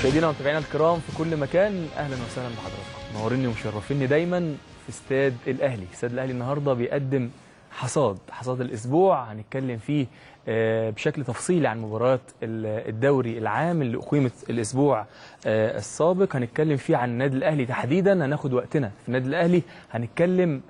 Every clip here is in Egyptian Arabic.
مشاهدينا ومتابعينا الكرام في كل مكان اهلا وسهلا بحضراتكم منوريني ومشرفيني دايما في استاد الاهلي استاد الاهلي النهارده بيقدم حصاد حصاد الاسبوع هنتكلم فيه آه، بشكل تفصيلي عن مباراه ال- الدوري العام اللي اقيمت الاسبوع آه، السابق هنتكلم فيه عن النادي الاهلي تحديدا هناخد وقتنا في النادي الاهلي هنتكلم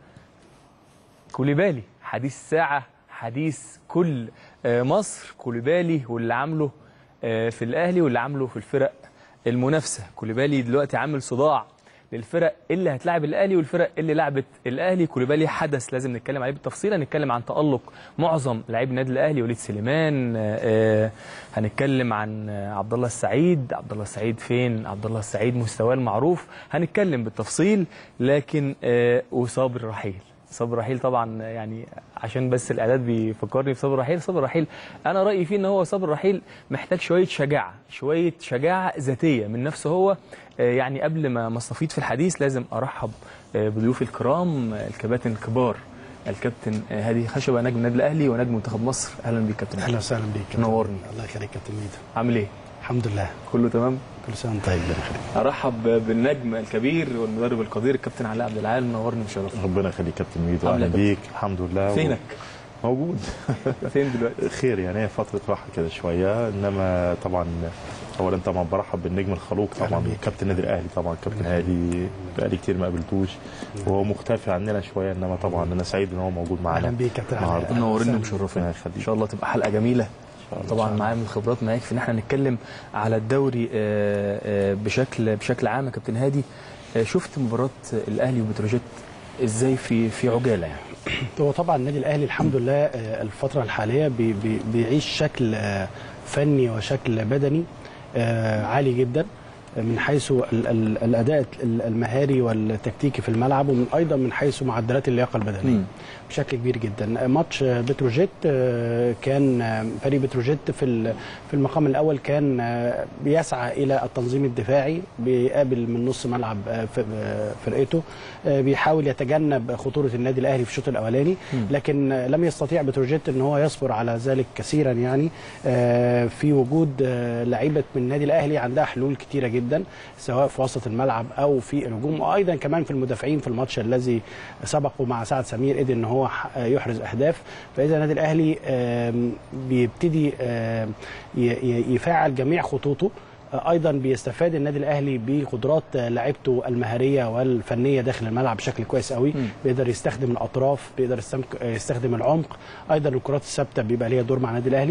كوليبالي حديث الساعة حديث كل آه، مصر كوليبالي واللي عامله آه، في الأهلي واللي عامله في الفرق المنافسة كوليبالي دلوقتي عامل صداع للفرق اللي هتلاعب الأهلي والفرق اللي لعبت الأهلي كوليبالي حدث لازم نتكلم عليه بالتفصيل هنتكلم عن تألق معظم لاعبي النادي الأهلي وليد سليمان آه، آه، هنتكلم عن آه، عبد الله السعيد عبد الله السعيد فين عبد الله السعيد مستواه المعروف هنتكلم بالتفصيل لكن آه، وصابر رحيل صبر رحيل طبعا يعني عشان بس الاعداد بيفكرني بصبر رحيل صبر رحيل انا رايي فيه ان هو صبر رحيل محتاج شويه شجاعه شويه شجاعه ذاتيه من نفسه هو آه، يعني قبل ما ما استفيض في الحديث لازم ارحب آه، بضيوفي الكرام آه، الكباتن الكبار الكابتن آه، هادي خشبه نجم النادي الاهلي ونجم منتخب مصر اهلا بيك كابتن اهلا وسهلا بيك نورني. الله يخليك يا تلميذ عامل ايه الحمد لله كله تمام كل سنه وانت طيب ربنا يخليك ارحب بالنجم الكبير والمدرب القدير الكابتن علاء عبد العال منورني وشرفني ربنا يخليك يا كابتن ميدو عامل اهلا إيه يا بيك الحمد لله فينك موجود فين دلوقتي خير يعني هي فتره راحه كده شويه انما طبعا اولا طبعا برحب بالنجم الخلوق أهلا طبعا بيك. كابتن النادي الاهلي طبعا كابتن هادي بقالي كتير ما قابلتوش وهو مختفي عننا شويه انما طبعا انا سعيد ان هو موجود معانا اهلا بيك يا كابتن النهارده. علاء. منورني أهلا ومشرفين ربنا ان يخليك. شاء الله تبقى حلقه جميله الله. طبعا معايا من الخبرات ما يكفي ان احنا نتكلم على الدوري آه، آه، بشكل بشكل عام يا كابتن هادي آه، شفت مباراه الاهلي وبتروجيت ازاي في في عجاله يعني هو طبعا النادي الاهلي الحمد لله آه، الفتره الحاليه بي بي بيعيش شكل آه، فني وشكل بدني آه، عالي جدا من حيث ال- ال- الاداء ال- المهاري والتكتيكي في الملعب ومن ايضا من حيث معدلات اللياقه البدنيه مم. بشكل كبير جدا ماتش بتروجيت آه، كان آه، فريق بتروجيت في ال- في المقام الاول كان آه، بيسعى الى التنظيم الدفاعي بيقابل من نص ملعب آه، ف- آه، فرقته آه، بيحاول يتجنب خطوره النادي الاهلي في الشوط الاولاني لكن آه، لم يستطيع بتروجيت ان هو يصبر على ذلك كثيرا يعني آه، في وجود آه، لعيبه من النادي الاهلي عندها حلول كثيره جدا سواء في وسط الملعب او في الهجوم وايضا كمان في المدافعين في الماتش الذي سبقوا مع سعد سمير قدر ان هو ح- يحرز اهداف فاذا النادي الاهلي آم، بيبتدي آم، ي- ي- يفعل جميع خطوطه آه، ايضا بيستفاد النادي الاهلي بقدرات آه، لعيبته المهاريه والفنيه داخل الملعب بشكل كويس قوي مم. بيقدر يستخدم الاطراف بيقدر يستمك- يستخدم العمق ايضا الكرات الثابته بيبقى ليها دور مع النادي الاهلي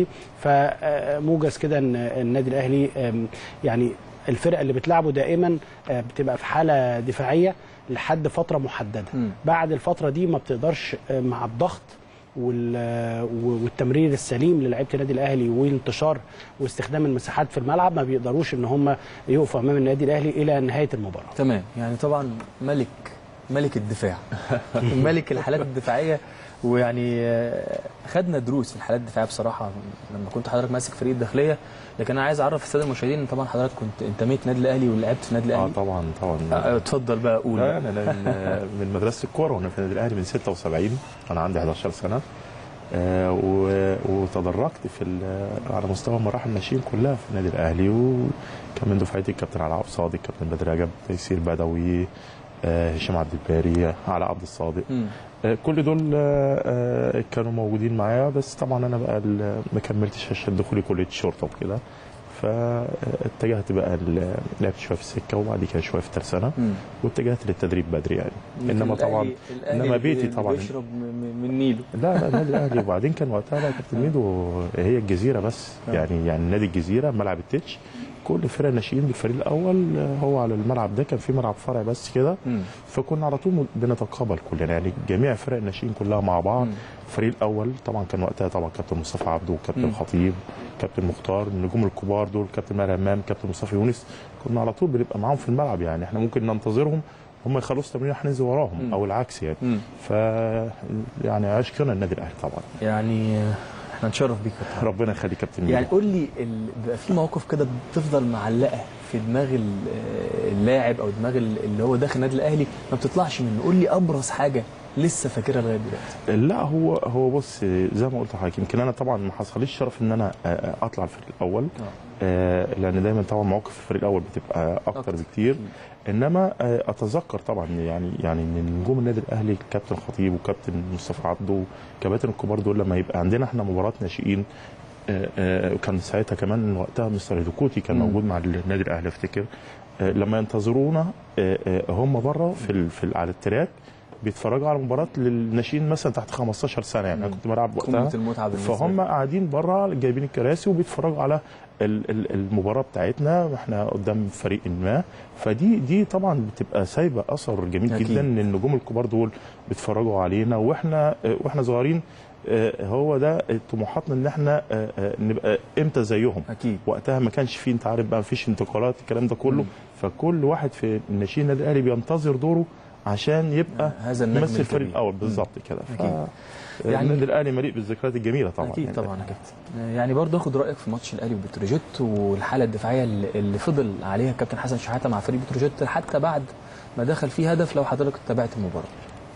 فموجز كده ان النادي الاهلي آم، يعني الفرق اللي بتلعبه دائما آه، بتبقى في حاله دفاعيه لحد فتره محدده مم. بعد الفتره دي ما بتقدرش آه، مع الضغط وال- والتمرير السليم للعيبه النادي الاهلي والانتشار واستخدام المساحات في الملعب ما بيقدروش ان هم يقفوا امام النادي الاهلي الى نهايه المباراه تمام يعني طبعا ملك ملك الدفاع ملك الحالات الدفاعيه ويعني آه، خدنا دروس في الحالات الدفاعيه بصراحه لما كنت حضرتك ماسك فريق الداخليه لكن انا عايز اعرف الساده المشاهدين ان طبعا حضرتك كنت انتميت نادي الاهلي ولعبت في النادي اه الاهلي طبعا طبعا آه، اتفضل بقى قول لا انا أنا من من مدرسه الكوره وانا في النادي الاهلي من 76 انا عندي 11 سنه آه، و- وتدرجت في ال- على مستوى المراحل الناشئين كلها في النادي الاهلي وكان من دفعتي الكابتن علاء عبد الصادق الكابتن بدر رجب تيسير بدوي آه، هشام عبد الباري علاء عبد الصادق مم. آه، كل دول آه، آه، كانوا موجودين معايا بس طبعا انا بقى ال- ما كملتش عشان دخولي كليه الشرطه وكده فاتجهت بقى ال- لعبت شويه في السكه وبعد كده شويه في ترسانه مم. واتجهت للتدريب بدري يعني انما الأهلي- طبعا الأهلي إنما بيتي اللي طبعا. بيشرب من من نيله لا لا النادي الاهلي وبعدين كان وقتها بقى كابتن ميدو هي الجزيره بس آه. يعني يعني نادي الجزيره ملعب التتش كل فرق الناشئين بالفريق الاول آه، هو على الملعب ده كان في ملعب فرع بس كده مم. فكنا على طول بنتقابل كلنا يعني جميع فرق الناشئين كلها مع بعض مم. الفريق الاول طبعا كان وقتها طبعا كابتن مصطفى عبده مم. وكابتن خطيب كابتن مختار النجوم الكبار دول كابتن ماهر همام كابتن مصطفى يونس كنا على طول بنبقى معاهم في الملعب يعني احنا ممكن ننتظرهم هم يخلصوا تمرين احنا ننزل وراهم مم. او العكس يعني مم. ف يعني عشقنا النادي الاهلي طبعا يعني آه، احنا نتشرف بيك يا كابتن. ربنا يخليك كابتن يعني ميدو. قول لي ال... بيبقى في مواقف كده بتفضل معلقه في دماغ ال- اللاعب او دماغ ال- اللي هو داخل النادي الاهلي ما بتطلعش منه قول لي ابرز حاجه لسه فاكرها لغايه دلوقتي لا هو هو بص زي ما قلت لحضرتك يمكن انا طبعا ما حصليش شرف ان انا آه، آه، اطلع الفريق الاول آه. آه، لان دايما طبعا مواقف الفريق الاول بتبقى أكتر. اكتر بكتير انما آه، اتذكر طبعا يعني يعني من نجوم النادي الاهلي كابتن خطيب وكابتن مصطفى عبده كباتن الكبار دول لما يبقى عندنا احنا مباراه ناشئين آه، آه، كان ساعتها كمان وقتها مستر هيدوكوتي كان مم. موجود مع النادي الاهلي افتكر آه، لما ينتظرونا آه، آه، هم بره في ال- في ال- على التراك بيتفرجوا على مباراه للناشئين مثلا تحت 15 سنه يعني انا مم. كنت بلعب وقتها قمه المتعه بالنسبه فهم قاعدين بره جايبين الكراسي وبيتفرجوا على ال- ال- المباراه بتاعتنا واحنا قدام فريق ما فدي دي طبعا بتبقى سايبه اثر جميل أكيد. جدا ان النجوم الكبار دول بيتفرجوا علينا واحنا واحنا صغيرين آه، هو ده طموحاتنا ان احنا آه، آه، نبقى امتى زيهم اكيد وقتها ما كانش فيه انت عارف بقى ما فيش انتقالات الكلام ده كله مم. فكل واحد في الناشئين النادي الاهلي بينتظر دوره عشان يبقى هذا النجم يمثل الفريق الكبير. الاول بالظبط كده أكيد. ف- يعني- يعني النادي الاهلي مليء بالذكريات الجميله طبعا اكيد يعني. طبعا يا كابتن يعني برضه اخد رايك في ماتش الاهلي وبتروجيت والحاله الدفاعيه اللي اللي فضل عليها الكابتن حسن شحاته مع فريق بتروجيت حتى بعد ما دخل فيه هدف لو حضرتك تابعت المباراه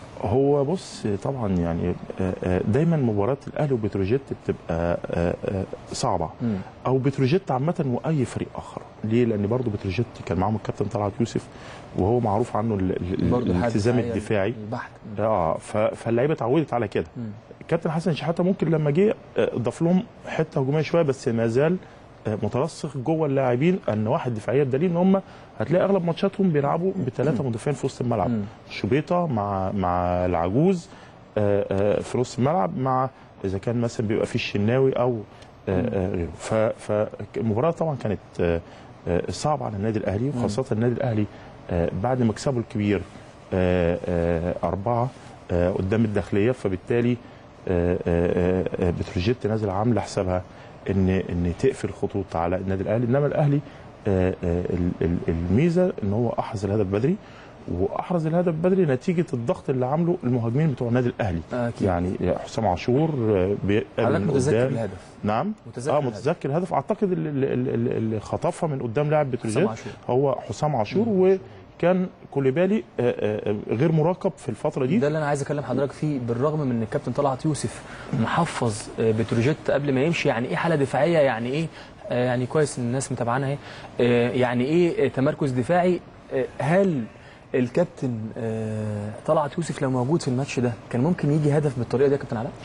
هو بص طبعا يعني آه، آه، دايما مباراه الاهلي وبتروجيت بتبقى آه، آه، صعبه مم. او بتروجيت عامه واي فريق اخر ليه لان برضو بتروجيت كان معاهم الكابتن طلعت يوسف وهو معروف عنه ال- ال- برضه الحالة الالتزام الدفاعية الدفاعي البحت اه ف- فاللعيبه اتعودت على كده مم. الكابتن حسن شحاته ممكن لما جه آه، ضاف لهم حته هجوميه شويه بس ما زال آه، مترسخ جوه اللاعبين ان واحد دفاعيه بدليل ان هم هتلاقي اغلب ماتشاتهم بيلعبوا بثلاثه مدافعين في وسط الملعب مم. شبيطه مع مع العجوز آه، آه، في نص الملعب مع اذا كان مثلا بيبقى فيه الشناوي او آه، آه، غيره ف- فالمباراه طبعا كانت آه، آه، صعبه على النادي الاهلي وخاصه النادي الاهلي آه، بعد مكسبه الكبير آه، آه، أربعة آه، قدام الداخلية فبالتالي آه، آه، آه، بتروجيت نازل عاملة حسابها إن إن تقفل خطوط على النادي الأهلي إنما الأهلي آه، آه، ال- ال- الميزة إن هو أحرز الهدف بدري وأحرز الهدف بدري نتيجة الضغط اللي عامله المهاجمين بتوع النادي الأهلي اكيد يعني حسام عاشور آه، بيقبل حضرتك من متذكر قدام الهدف نعم متذكر اه الهدف. متذكر الهدف اعتقد اللي, اللي, اللي خطفها من قدام لاعب حسام بتروجيت عاشور هو حسام عاشور وكان كوليبالي آه، آه، غير مراقب في الفتره دي ده اللي انا عايز اكلم حضرتك فيه بالرغم من ان الكابتن طلعت يوسف محفظ آه، بتروجيت قبل ما يمشي يعني ايه حاله دفاعيه يعني ايه آه، يعني كويس ان الناس متابعانا اهي آه، يعني ايه آه، تمركز دفاعي آه، هل الكابتن آه، طلعت يوسف لو موجود في الماتش ده كان ممكن يجي هدف بالطريقه دي يا كابتن علاء؟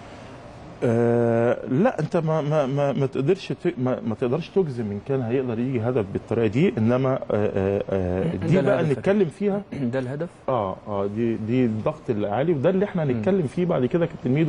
آه لا انت ما ما ما, ما تقدرش ت- ما, ما تقدرش تجزم ان كان هيقدر يجي هدف بالطريقه دي انما آه آه آه ده دي بقى الهدف. نتكلم فيها ده الهدف اه اه دي دي الضغط العالي وده اللي احنا هنتكلم فيه بعد كده كابتن ميدو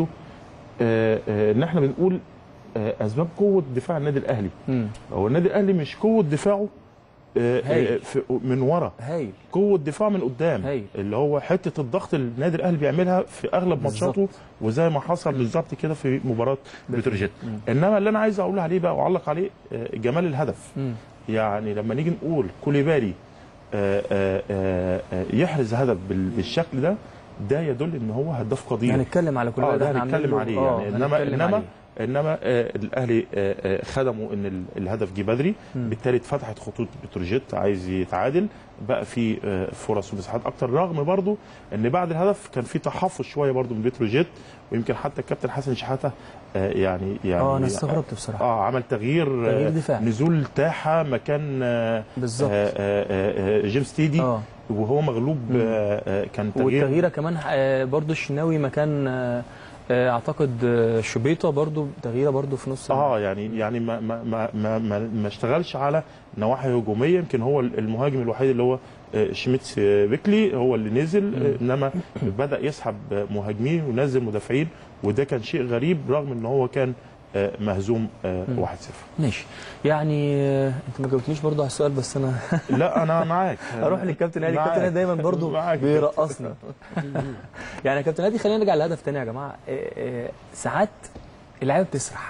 آه آه ان احنا بنقول آه اسباب قوه دفاع النادي الاهلي مم. هو النادي الاهلي مش قوه دفاعه آه، هايل. آه، في- من ورا هايل قوه دفاع من قدام هايل. اللي هو حته الضغط اللي النادي الاهلي بيعملها في اغلب بالظبط. ماتشاته وزي ما حصل بالظبط كده في مباراه بتروجيت مم. انما اللي انا عايز اقول عليه بقى واعلق عليه آه، جمال الهدف مم. يعني لما نيجي نقول كوليبالي آه، آه، آه، آه، يحرز هدف بال- بالشكل ده ده يدل ان هو هداف قدير هنتكلم على كل اه ده ده احنا هنتكلم عاملين عليه له- يعني آه، انما هنتكلم انما عليه. انما آه الاهلي آه آه خدموا ان ال- الهدف جه بدري مم. بالتالي اتفتحت خطوط بتروجيت عايز يتعادل بقى في آه فرص ومساحات اكتر رغم برضو ان بعد الهدف كان في تحفظ شويه برضو من بتروجيت ويمكن حتى الكابتن حسن شحاته آه يعني يعني اه انا استغربت بصراحه اه عمل تغيير, تغيير آه دفاعي. نزول تاحه مكان آه بالظبط آه آه آه جيمس تيدي اه وهو مغلوب مم. آه آه كان تغيير والتغييره كمان آه، برضو الشناوي مكان آه، آه، اعتقد آه، شبيطه برضو تغييره برضو في نص اه يعني يعني ما ما ما ما, ما, ما اشتغلش على نواحي هجوميه يمكن هو المهاجم الوحيد اللي هو آه، شميتس آه، بيكلي هو اللي نزل آه، انما بدا يسحب آه، مهاجمين ونزل مدافعين وده كان شيء غريب رغم ان هو كان آه، مهزوم آه، 1-0 ماشي يعني آه، انت ما جاوبتنيش برضو على السؤال بس انا لا انا معاك اروح للكابتن هادي الكابتن معاك. هادي دايما برضو معاك. بيرقصنا يعني يا كابتن هادي خلينا نرجع للهدف تاني يا جماعه آه، آه، ساعات اللعيبه بتسرح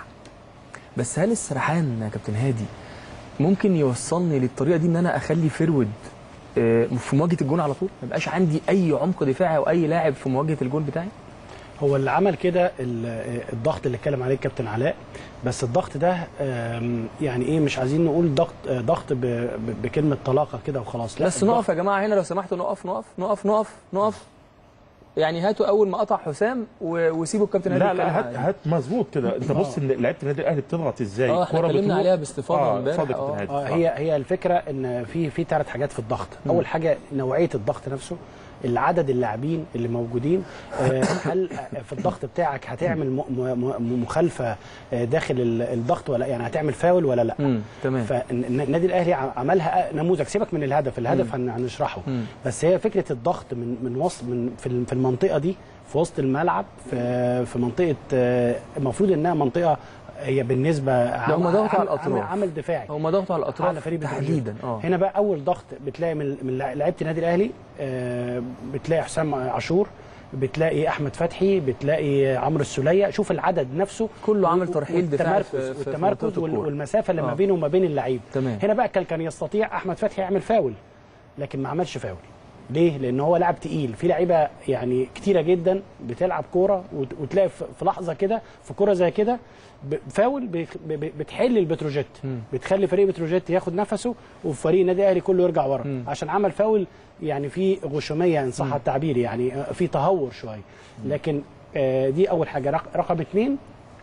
بس هل السرحان يا كابتن هادي ممكن يوصلني للطريقه دي ان انا اخلي فرود آه، في مواجهه الجون على طول ما يبقاش عندي اي عمق دفاعي او اي لاعب في مواجهه الجون بتاعي هو اللي عمل كده ال- الضغط اللي اتكلم عليه الكابتن علاء بس الضغط ده آم، يعني ايه مش عايزين نقول ضغط آه، ضغط ب- ب- بكلمه طلاقه كده وخلاص لا بس الضغط- نقف يا جماعه هنا لو سمحتوا نقف نقف نقف نقف نقف يعني هاتوا اول ما قطع حسام و- وسيبوا الكابتن هادي لا يتكلم لا هات عادي. هات مظبوط كده انت بص ان لعيبه النادي الاهلي بتضغط ازاي اه احنا الكرة اتكلمنا بتروح- عليها باستفاضه اه امبارح اتفضل يا اه كابتن آه، هادي هي هي الفكره ان في في ثلاث حاجات في الضغط اول حاجه نوعيه الضغط نفسه العدد اللاعبين اللي موجودين آه، هل في الضغط بتاعك هتعمل م- م- م- مخالفه آه، داخل ال- الضغط ولا يعني هتعمل فاول ولا لا امم تمام فالنادي الاهلي ع- عملها نموذج سيبك من الهدف الهدف هن- هنشرحه مم. بس هي فكره الضغط من من وسط من في ال- في المنطقه دي في وسط الملعب في في منطقه آه، المفروض انها منطقه هي بالنسبه لا، هم ضغطوا على عمل- الأطراف. عمل, عمل دفاعي هم ضغطوا على الاطراف على فريق بتروجيت. تحديدا اه هنا بقى اول ضغط بتلاقي من من لعيبه النادي الاهلي آه، بتلاقي حسام عاشور بتلاقي احمد فتحي بتلاقي عمرو السوليه شوف العدد نفسه كله عمل ترحيل دفاعي في- والتمركز في- في والتمركز منطقة وال- الكورة. والمسافه اللي آه. ما بينه وما بين اللعيب تمام. هنا بقى كان كان يستطيع احمد فتحي يعمل فاول لكن ما عملش فاول ليه؟ لان هو لاعب تقيل في لعيبه يعني كتيره جدا بتلعب كوره وت- وتلاقي في في لحظه كده في كوره زي كده ب- فاول بيخ- ب- ب- بتحل البتروجيت مم. بتخلي فريق بتروجيت ياخد نفسه وفريق النادي الاهلي كله يرجع ورا مم. عشان عمل فاول يعني في غشوميه ان صح التعبير يعني آه، في تهور شويه لكن آه، دي اول حاجه رق- رقم اثنين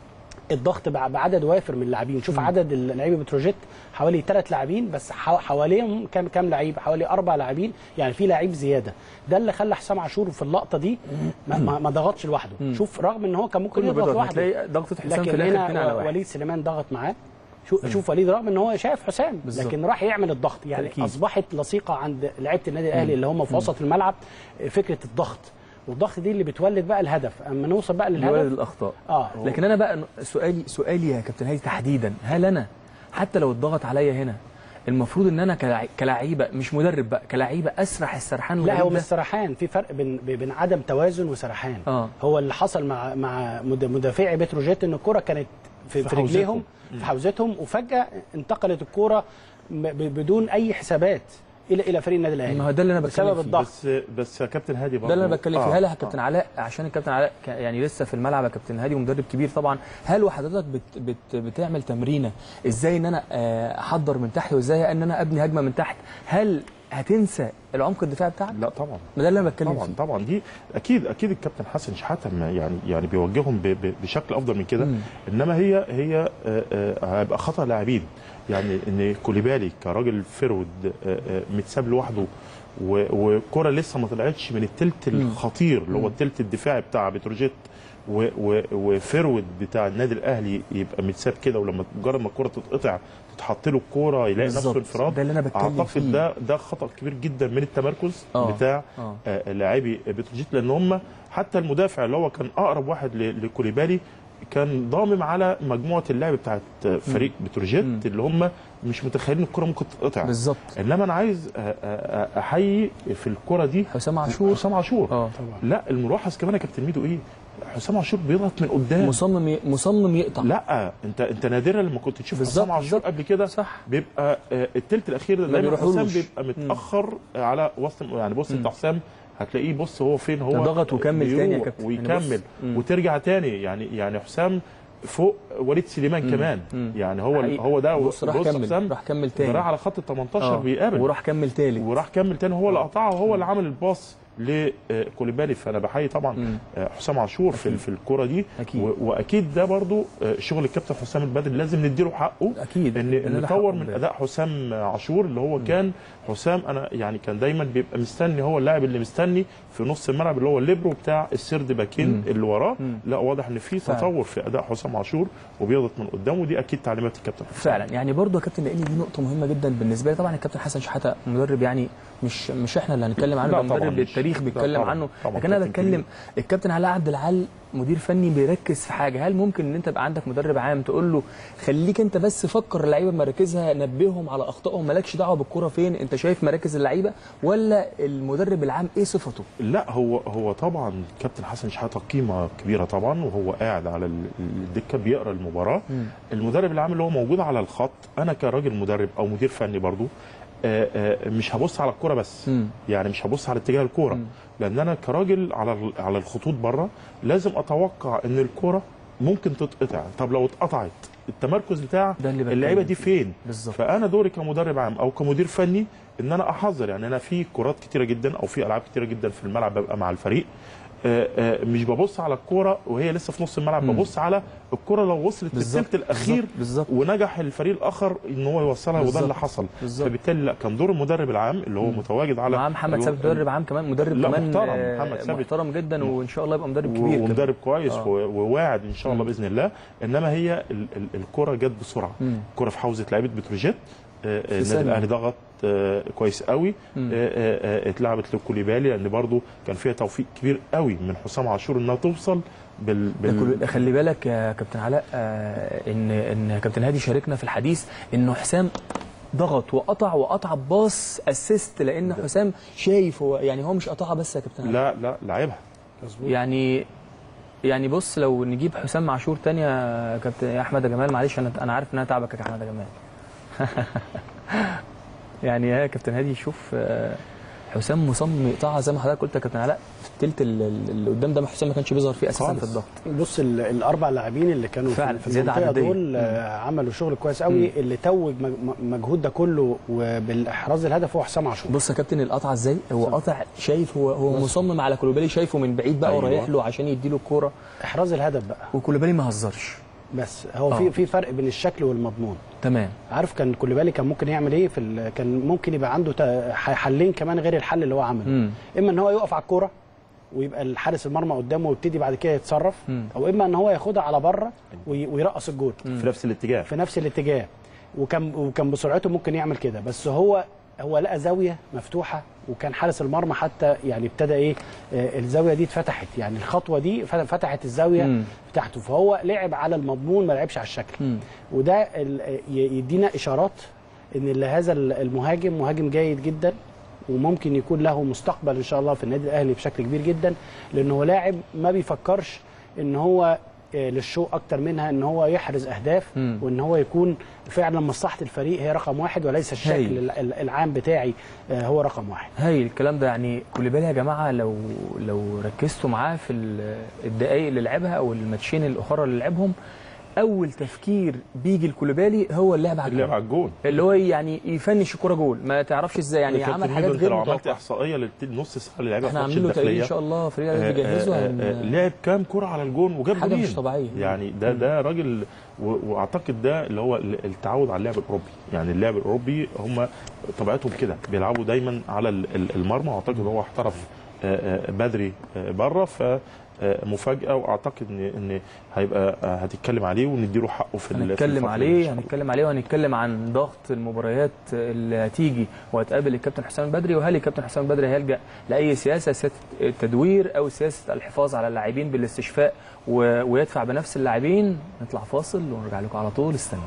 الضغط بع- بعدد وافر من اللاعبين شوف عدد اللعيبه بتروجيت حوالي ثلاث لاعبين بس حو- حواليهم كام كام لعيب حوالي اربع لاعبين يعني في لعيب زياده ده اللي خلى حسام عاشور في اللقطه دي ما, ما, ما ضغطش لوحده شوف رغم ان هو كان ممكن كله يضغط بيضغط لوحده هتلاقي ضغطه حسام في لكن الاخر اتنين على هنا واحد وليد سليمان ضغط معاه شوف شوف وليد رغم ان هو شايف حسام بالظبط. لكن راح يعمل الضغط يعني تأكيد. اصبحت لصيقه عند لعيبه النادي الاهلي اللي هم في وسط الملعب فكره الضغط والضغط دي اللي بتولد بقى الهدف اما نوصل بقى بيولد للهدف الاخطاء اه لكن انا بقى سؤالي سؤالي يا كابتن هادي تحديدا هل انا حتى لو اتضغط عليا هنا المفروض ان انا كلاع- كلاعيبه مش مدرب بقى كلاعيبه اسرح السرحان لا الغريب هو ده؟ مش سرحان في فرق بين بين عدم توازن وسرحان اه هو اللي حصل مع مع مد- مدافعي بتروجيت ان الكره كانت في, في في رجليهم حوزتهم. في حوزتهم وفجاه انتقلت الكره م- ب- بدون اي حسابات الى الى فريق النادي الاهلي ما هو ده اللي انا بتكلم بسبب فيه. الضغط بس بس يا كابتن هادي برضه ده اللي انا بتكلم فيه آه، هل يا كابتن علاء عشان الكابتن علاء ك- يعني لسه في الملعب يا كابتن هادي ومدرب كبير طبعا هل وحضرتك بت بت بتعمل تمرينه ازاي ان انا آه، احضر من تحت وازاي ان انا ابني هجمه من تحت هل هتنسى العمق الدفاعي بتاعك لا طبعا ما ده اللي انا بتكلم طبعا فيه طبعا دي اكيد اكيد الكابتن حسن شحاته ما يعني يعني بيوجههم ب- ب- بشكل افضل من كده مم. انما هي هي آه، آه، هيبقى خطا لاعبين يعني ان كوليبالي كراجل فرود آه، آه، متساب لوحده و- والكره لسه ما طلعتش من التلت الخطير اللي هو التلت الدفاعي بتاع بتروجيت و- و- وفرود بتاع النادي الاهلي يبقى متساب كده ولما مجرد ما الكره تتقطع تتحط له الكوره يلاقي نفسه بالظبط. انفراد ده اللي أنا بتكلم فيه. اعتقد ده ده خطا كبير جدا من التمركز آه. بتاع آه. آه، لاعبي بتروجيت لان هم حتى المدافع اللي هو كان اقرب واحد ل- لكوليبالي كان ضامم على مجموعه اللعب بتاعت فريق بتروجيت مم. اللي هم مش متخيلين الكره ممكن تتقطع بالظبط انما انا عايز أ- أ- أ- احيي في الكره دي حسام عاشور حسام عاشور اه طبعا لا الملاحظ كمان يا كابتن ميدو ايه حسام عاشور بيضغط من قدام مصمم ي- مصمم يقطع لا انت انت نادرا لما كنت تشوف بالظبط، حسام عاشور بالظبط. قبل كده صح بيبقى آه، التلت الاخير ده ما دايما بيروحولوش. حسام بيبقى متاخر على وسط يعني بص انت حسام هتلاقيه بص هو فين هو ده ضغط وكمل تاني يا بيروح كابتن. يعني ويكمل بص. مم. وترجع تاني يعني يعني حسام فوق وليد سليمان كمان مم. يعني هو حقيقي. هو ده بص راح كمل حسام راح كمل تاني راح على خط ال 18 آه. بيقابل وراح كمل تالت وراح كمل تاني هو اللي قطعه وهو اللي عمل الباص لكوليبالي فانا بحيي طبعا مم. آه، حسام عاشور في أكيد. في الكره دي أكيد. و- واكيد ده برضو آه، شغل الكابتن حسام البدري لازم نديله حقه اكيد ان لأن ده نطور حقه من ده. اداء حسام عاشور اللي هو كان حسام انا يعني كان دايما بيبقى مستني هو اللاعب اللي مستني في نص الملعب اللي هو الليبرو بتاع السرد باكين مم. اللي وراه مم. لا واضح ان في فعلا. تطور في اداء حسام عاشور وبيضغط من قدام ودي اكيد تعليمات الكابتن حسام فعلا يعني برضه يا كابتن لان دي نقطه مهمه جدا بالنسبه لي طبعا الكابتن حسن شحاته مدرب يعني مش مش احنا اللي هنتكلم عنه لا ده طبعاً مدرب مش. التاريخ لا بيتكلم طبعاً. عنه طبعاً لكن انا كابتن بتكلم كبير. الكابتن علاء عبد العال مدير فني بيركز في حاجه هل ممكن ان انت يبقى عندك مدرب عام تقول له خليك انت بس فكر اللعيبه بمراكزها نبههم على اخطائهم مالكش دعوه بالكوره فين انت شايف مراكز اللعيبه ولا المدرب العام ايه صفته لا هو هو طبعا كابتن حسن شحاته قيمه كبيره طبعا وهو قاعد على ال- الدكه بيقرا المباراه مم. المدرب العام اللي هو موجود على الخط انا كراجل مدرب او مدير فني برضو آه، آه، مش هبص على الكوره بس مم. يعني مش هبص على اتجاه الكوره مم. لان انا كراجل على ال- على الخطوط بره لازم اتوقع ان الكوره ممكن تتقطع طب لو اتقطعت التمركز بتاع ده اللي بتكلم اللعيبه دي فيه. فين بالظبط فانا دوري كمدرب عام او كمدير فني ان انا احذر يعني انا في كرات كتيره جدا او في العاب كتيره جدا في الملعب ببقى مع الفريق آه، آه، مش ببص على الكوره وهي لسه في نص الملعب مم. ببص على الكوره لو وصلت بالظبط، للثلث الاخير بالظبط ونجح الفريق الاخر ان هو يوصلها وده بالظبط. اللي حصل بالظبط فبالتالي لا كان دور المدرب العام اللي هو مم. متواجد على معاه محمد الو- ثابت مدرب عام كمان مدرب لا، كمان محترم، آه، محمد ثابت. محترم جدا مم. وان شاء الله يبقى مدرب و- كبير كمان. ومدرب كويس آه. و- وواعد ان شاء الله مم. باذن الله انما هي ال- ال- الكره جت بسرعه مم. الكره في حوزه لعيبه بتروجيت آه، آه، النادي ثانية. الاهلي ضغط آه، كويس قوي مم. آه، آه، آه، اتلعبت لكوليبالي لان برضو كان فيها توفيق كبير قوي من حسام عاشور انها توصل بال, ده بال... كل- خلي بالك يا كابتن علاء آه، ان ان كابتن هادي شاركنا في الحديث انه حسام ضغط وقطع وقطع باص اسيست لان حسام شايف هو يعني هو مش قطعها بس يا كابتن علاء لا لا لعبها مظبوط يعني يعني بص لو نجيب حسام عاشور تاني يا كابتن يا احمد يا جمال معلش انا انا عارف ان انا تعبك يا احمد يا جمال يعني يا كابتن هادي شوف آه، حسام مصمم يقطعها زي ما حضرتك قلت يا كابتن علاء في التلت ال- ال- اللي قدام ده حسام ما كانش بيظهر فيه اساسا خالص. في الضغط بص ال- الاربع لاعبين اللي كانوا في- فعلا، في زيادة المنطقه عددية. دول آه، عملوا شغل كويس قوي اللي توج مج- مجهود ده كله وبالاحراز الهدف هو حسام عاشور بص يا كابتن القطعه ازاي هو صح. قطع شايف هو هو بص. مصمم على كولوبالي شايفه من بعيد بقى أيوة. ورايح له عشان يديله الكوره احراز الهدف بقى وكولوبالي ما هزرش بس هو آه. في في فرق بين الشكل والمضمون تمام عارف كان كوليبالي كان ممكن يعمل ايه في ال- كان ممكن يبقى عنده تا- ح- حلين كمان غير الحل اللي هو عمله مم. اما ان هو يقف على الكوره ويبقى الحارس المرمى قدامه ويبتدي بعد كده يتصرف مم. او اما ان هو ياخدها على بره وي- ويرقص الجول في نفس الاتجاه في نفس الاتجاه وكان وكان بسرعته ممكن يعمل كده بس هو هو لقى زاويه مفتوحه وكان حارس المرمى حتى يعني ابتدى ايه آه، الزاويه دي اتفتحت يعني الخطوه دي فت- فتحت الزاويه مم. بتاعته فهو لعب على المضمون ما لعبش على الشكل مم. وده ال- ي- يدينا اشارات ان اللي هذا ال- المهاجم مهاجم جيد جدا وممكن يكون له مستقبل ان شاء الله في النادي الاهلي بشكل كبير جدا لانه هو لاعب ما بيفكرش ان هو آه، للشو اكتر منها ان هو يحرز اهداف مم. وان هو يكون فعلا مصلحه الفريق هي رقم واحد وليس الشكل هايل. ال- ال- العام بتاعي آه، هو رقم واحد هاي الكلام ده يعني كوليبالي يا جماعه لو لو ركزتوا معاه في ال- الدقائق اللي لعبها او الماتشين الاخرى اللي لعبهم اول تفكير بيجي الكوليبالي هو اللعب على اللعب الجول. على الجول اللي هو يعني يفنش الكوره جول ما تعرفش ازاي يعني كابتن عمل ميدو، حاجات انت غير لو عملت متوقعه احصائيه للنص ساعه اللي لعبها في احنا ماتش عاملين له تقرير ان الداخليه شاء الله فريق آه، بيجهزه آه، هن- آه، لعب كام كرة على الجون وجاب حاجة جولين مش طبيعية. يعني ده ده راجل و- واعتقد ده اللي هو ال- التعود على اللعب الاوروبي يعني اللعب الاوروبي هم طبيعتهم كده بيلعبوا دايما على ال- ال- المرمى واعتقد هو احترف آه، آه، بدري آه، بره ف آه، مفاجاه واعتقد ان ان هيبقى آه، هتتكلم عليه ونديله حقه في ال- في هنتكلم الفترة دي إن عليه شاء الله. هنتكلم عليه وهنتكلم عن ضغط المباريات اللي هتيجي وهتقابل الكابتن حسام البدري وهل الكابتن حسام البدري هيلجا لاي سياسه سياسه التدوير او سياسه الحفاظ على اللاعبين بالاستشفاء و... ويدفع بنفس اللاعبين نطلع فاصل ونرجع لكم على طول استنونا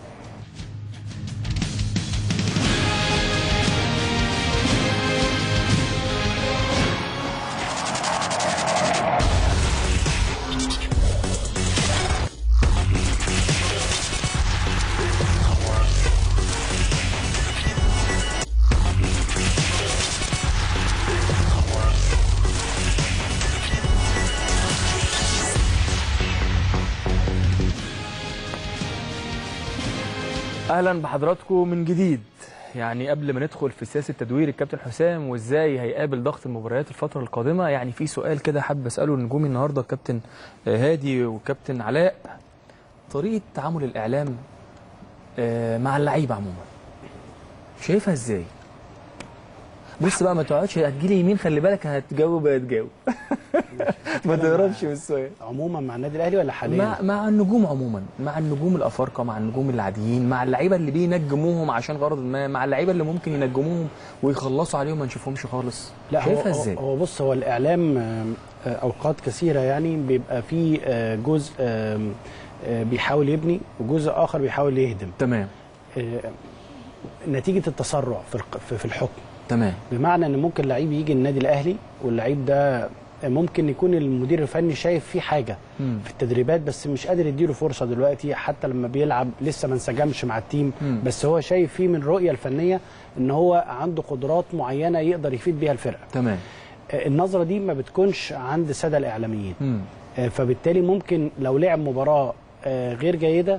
اهلا بحضراتكم من جديد يعني قبل ما ندخل في سياسه تدوير الكابتن حسام وازاي هيقابل ضغط المباريات الفتره القادمه يعني في سؤال كده حابب اساله لنجومي النهارده الكابتن هادي والكابتن علاء طريقه تعامل الاعلام آه، مع اللعيبه عموما شايفها ازاي بص بقى ما تقعدش هتجيلي يمين خلي بالك هتجاوب هتجاوب ما تهربش من السؤال عموما مع النادي الاهلي ولا حاليا مع مع النجوم عموما مع النجوم الافارقه مع النجوم العاديين مع اللعيبه اللي بينجموهم عشان غرض ما مع اللعيبه اللي ممكن ينجموهم ويخلصوا عليهم ما نشوفهمش خالص لا هو شايفها ازاي هو بص هو الاعلام آم، آه، اوقات كثيره يعني بيبقى فيه آه، جزء آم، آه، بيحاول يبني وجزء اخر بيحاول يهدم تمام آه، نتيجه التسرع في الق- في- في الحكم تمام بمعنى ان ممكن لعيب يجي النادي الاهلي واللعيب ده ممكن يكون المدير الفني شايف فيه حاجه مم. في التدريبات بس مش قادر يديله فرصه دلوقتي حتى لما بيلعب لسه ما انسجمش مع التيم مم. بس هو شايف فيه من الرؤيه الفنيه ان هو عنده قدرات معينه يقدر يفيد بيها الفرقه تمام آه، النظره دي ما بتكونش عند الساده الاعلاميين مم. آه، فبالتالي ممكن لو لعب مباراه آه، غير جيده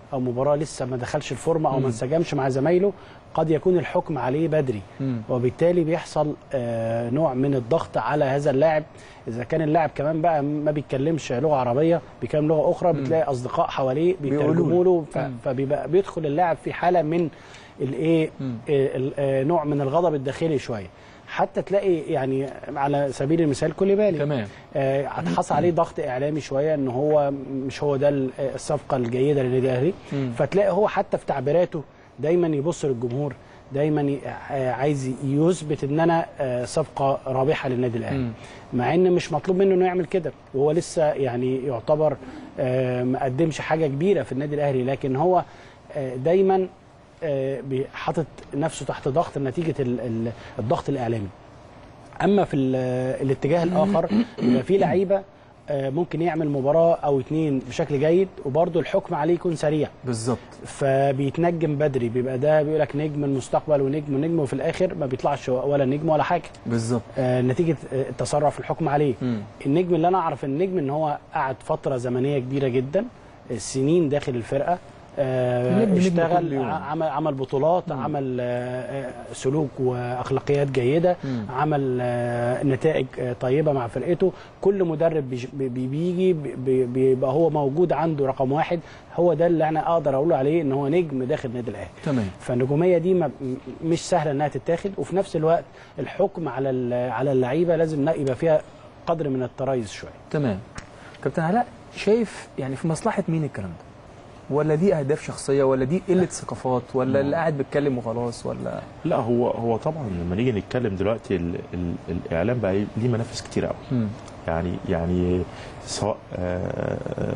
او مباراه لسه ما دخلش الفورمه او مم. ما انسجمش مع زمايله قد يكون الحكم عليه بدري مم. وبالتالي بيحصل آه، نوع من الضغط على هذا اللاعب اذا كان اللاعب كمان بقى ما بيتكلمش لغه عربيه بيتكلم لغه اخرى مم. بتلاقي اصدقاء حواليه بيقولوا بيترجموا له ف- مم. فبيبقى بيدخل اللاعب في حاله من الايه مم. آه، ال- آه، نوع من الغضب الداخلي شويه حتى تلاقي يعني على سبيل المثال كوليبالي تمام آه، هتحصل عليه ضغط اعلامي شويه ان هو مش هو ده ال- الصفقه الجيده للنادي الاهلي مم. فتلاقي هو حتى في تعبيراته دايما يبص للجمهور دايما ي- آه، عايز يثبت ان انا آه، صفقه رابحه للنادي الاهلي مم. مع ان مش مطلوب منه انه يعمل كده وهو لسه يعني يعتبر آه، ما قدمش حاجه كبيره في النادي الاهلي لكن هو آه، دايما آه، بي- حاطط نفسه تحت ضغط نتيجه ال- ال- الضغط الاعلامي اما في ال- الاتجاه الاخر يبقى في لعيبه آه، ممكن يعمل مباراه او اتنين بشكل جيد وبرضه الحكم عليه يكون سريع بالظبط فبيتنجم بدري بيبقى ده بيقول لك نجم المستقبل ونجم ونجم وفي الاخر ما بيطلعش ولا نجم ولا حاجه بالظبط آه، نتيجه آه، التسرع في الحكم عليه مم. النجم اللي انا اعرف النجم ان هو قعد فتره زمنيه كبيره جدا سنين داخل الفرقه آه، نجم- نجم كل اشتغل يوم. ع- عمل عمل بطولات مم. عمل آه، آه، سلوك واخلاقيات جيده مم. عمل آه، نتائج آه، طيبه مع فرقته كل مدرب بيج- بي- بي- بيجي بي- بي- بيبقى هو موجود عنده رقم واحد هو ده اللي انا اقدر اقول عليه ان هو نجم داخل النادي الاهلي تمام فالنجوميه دي ما م- مش سهله انها تتاخد وفي نفس الوقت الحكم على ال- على اللعيبه لازم لا يبقى فيها قدر من التريث شويه تمام كابتن علاء شايف يعني في مصلحه مين الكلام ده ولا دي اهداف شخصيه ولا دي قله ثقافات ولا اللي قاعد بيتكلم وخلاص ولا لا هو هو طبعا لما نيجي نتكلم دلوقتي ال ال الاعلام بقى ليه منافس كتير قوي مم. يعني يعني سواء آه،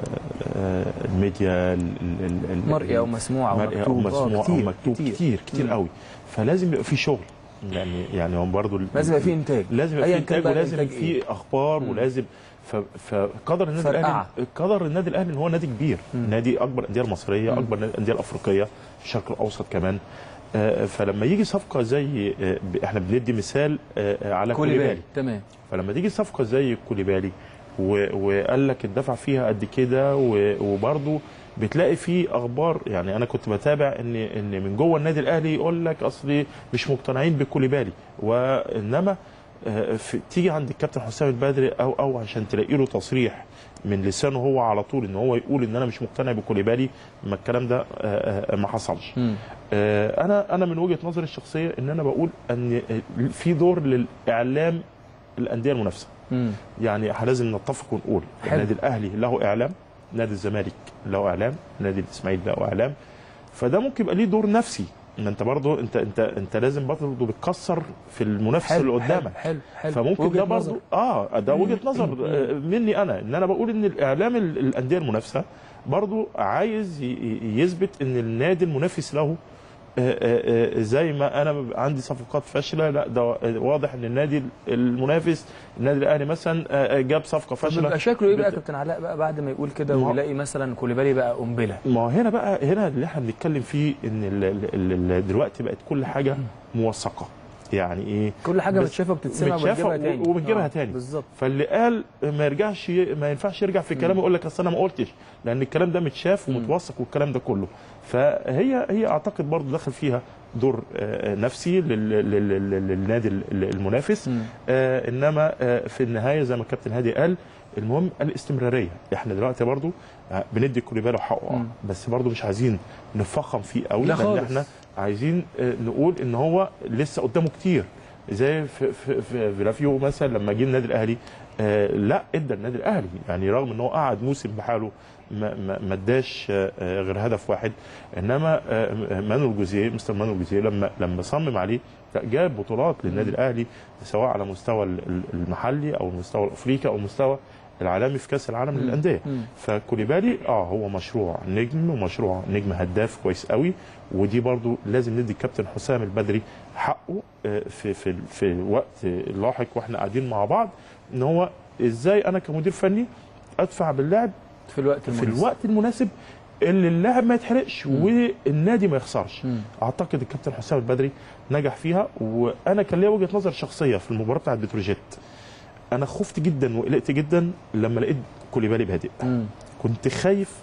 آه، الميديا ال- ال- ال- ال- مرئي او مسموع او مرئي او مكتوب آه، مسموع او كتير مكتوب كتير كتير, كتير مم. قوي فلازم يبقى في شغل يعني يعني هم برضو ال- لازم يبقى في انتاج لازم يبقى أياً في كان انتاج بقى ولازم الإنتاج إيه. في اخبار مم. ولازم ف- فقدر النادي فرقعة. الاهلي قدر النادي الاهلي ان هو نادي كبير مم. نادي اكبر الانديه المصريه مم. اكبر الانديه الافريقيه في الشرق الاوسط كمان آه، فلما يجي صفقه زي آه، ب- احنا بندي مثال آه، آه، على كوليبالي كوليبالي تمام فلما تيجي صفقه زي كوليبالي و- وقال لك الدفع فيها قد كده و- وبرضه بتلاقي في اخبار يعني انا كنت بتابع ان ان من جوه النادي الاهلي يقول لك اصل مش مقتنعين بكوليبالي وانما آه، في- تيجي عند الكابتن حسام البدري او او عشان تلاقي له تصريح من لسانه هو على طول ان هو يقول ان انا مش مقتنع بكوليبالي ما الكلام ده آه، آه، ما حصلش مم. آه، انا انا من وجهه نظري الشخصيه ان انا بقول ان في دور للاعلام الانديه المنافسه مم. يعني إحنا لازم نتفق ونقول حلو. النادي الاهلي له اعلام نادي الزمالك له اعلام نادي الاسماعيلي له اعلام فده ممكن يبقى ليه دور نفسي ان انت برضه انت انت انت لازم برضه بتكسر في المنافس اللي قدامك حلو حلو فممكن وجهة ده نظر. برضه اه ده وجهه نظر آه، مني انا ان انا بقول ان الاعلام ال- الانديه المنافسه برضه عايز ي- ي- يثبت ان النادي المنافس له آه، آه، آه، زي ما انا بيبقى عندي صفقات فاشله لا ده واضح ان النادي المنافس النادي الاهلي مثلا آه، آه، جاب صفقه طب فاشله بيبقى شكله ايه بقى يا بت- كابتن علاء بقى بعد ما يقول كده ما هو- ويلاقي مثلا كوليبالي بقى قنبله ما هو هنا بقى هنا اللي احنا بنتكلم فيه ان ال- ال- ال- دلوقتي بقت كل حاجه موثقه يعني ايه كل حاجه بس- متشافه وبتتسمع متشافة وبتجيبها و- تاني وبنجيبها آه، تاني. بالظبط فاللي قال ما يرجعش ما ينفعش يرجع في كلامه يقول لك اصل انا ما قلتش لان الكلام ده متشاف مم. ومتوثق والكلام ده كله فهي هي اعتقد برضو دخل فيها دور آه، نفسي لل- لل- لل- للنادي ال- المنافس مم. آه انما آه في النهايه زي ما الكابتن هادي قال المهم الاستمراريه احنا دلوقتي برضو آه، بندي كوليبالي حقه آه، مم. بس برضو مش عايزين نفخم فيه قوي لا لان خالص. احنا عايزين آه، نقول ان هو لسه قدامه كتير زي في في في فيلافيو مثلا لما جه النادي الاهلي آه لا ادى النادي الاهلي يعني رغم ان هو قعد موسم بحاله ما ما ما اداش آه، آه، غير هدف واحد انما آه، مانويل جوزيه مستر مانويل جوزيه لما لما صمم عليه لا، جاب بطولات للنادي الاهلي سواء على مستوى ال- ال- المحلي او المستوى الافريقي او المستوى العالمي في كاس العالم للانديه مم. فكوليبالي اه هو مشروع نجم ومشروع نجم هداف كويس قوي ودي برضو لازم ندي الكابتن حسام البدري حقه آه، في في في وقت لاحق واحنا قاعدين مع بعض ان هو ازاي انا كمدير فني ادفع باللاعب في الوقت في المناسب الوقت المناسب اللي اللاعب ما يتحرقش والنادي ما يخسرش مم. اعتقد الكابتن حسام البدري نجح فيها وانا كان ليا وجهه نظر شخصيه في المباراه بتاعت بتروجيت انا خفت جدا وقلقت جدا لما لقيت كوليبالي بادئ مم. كنت خايف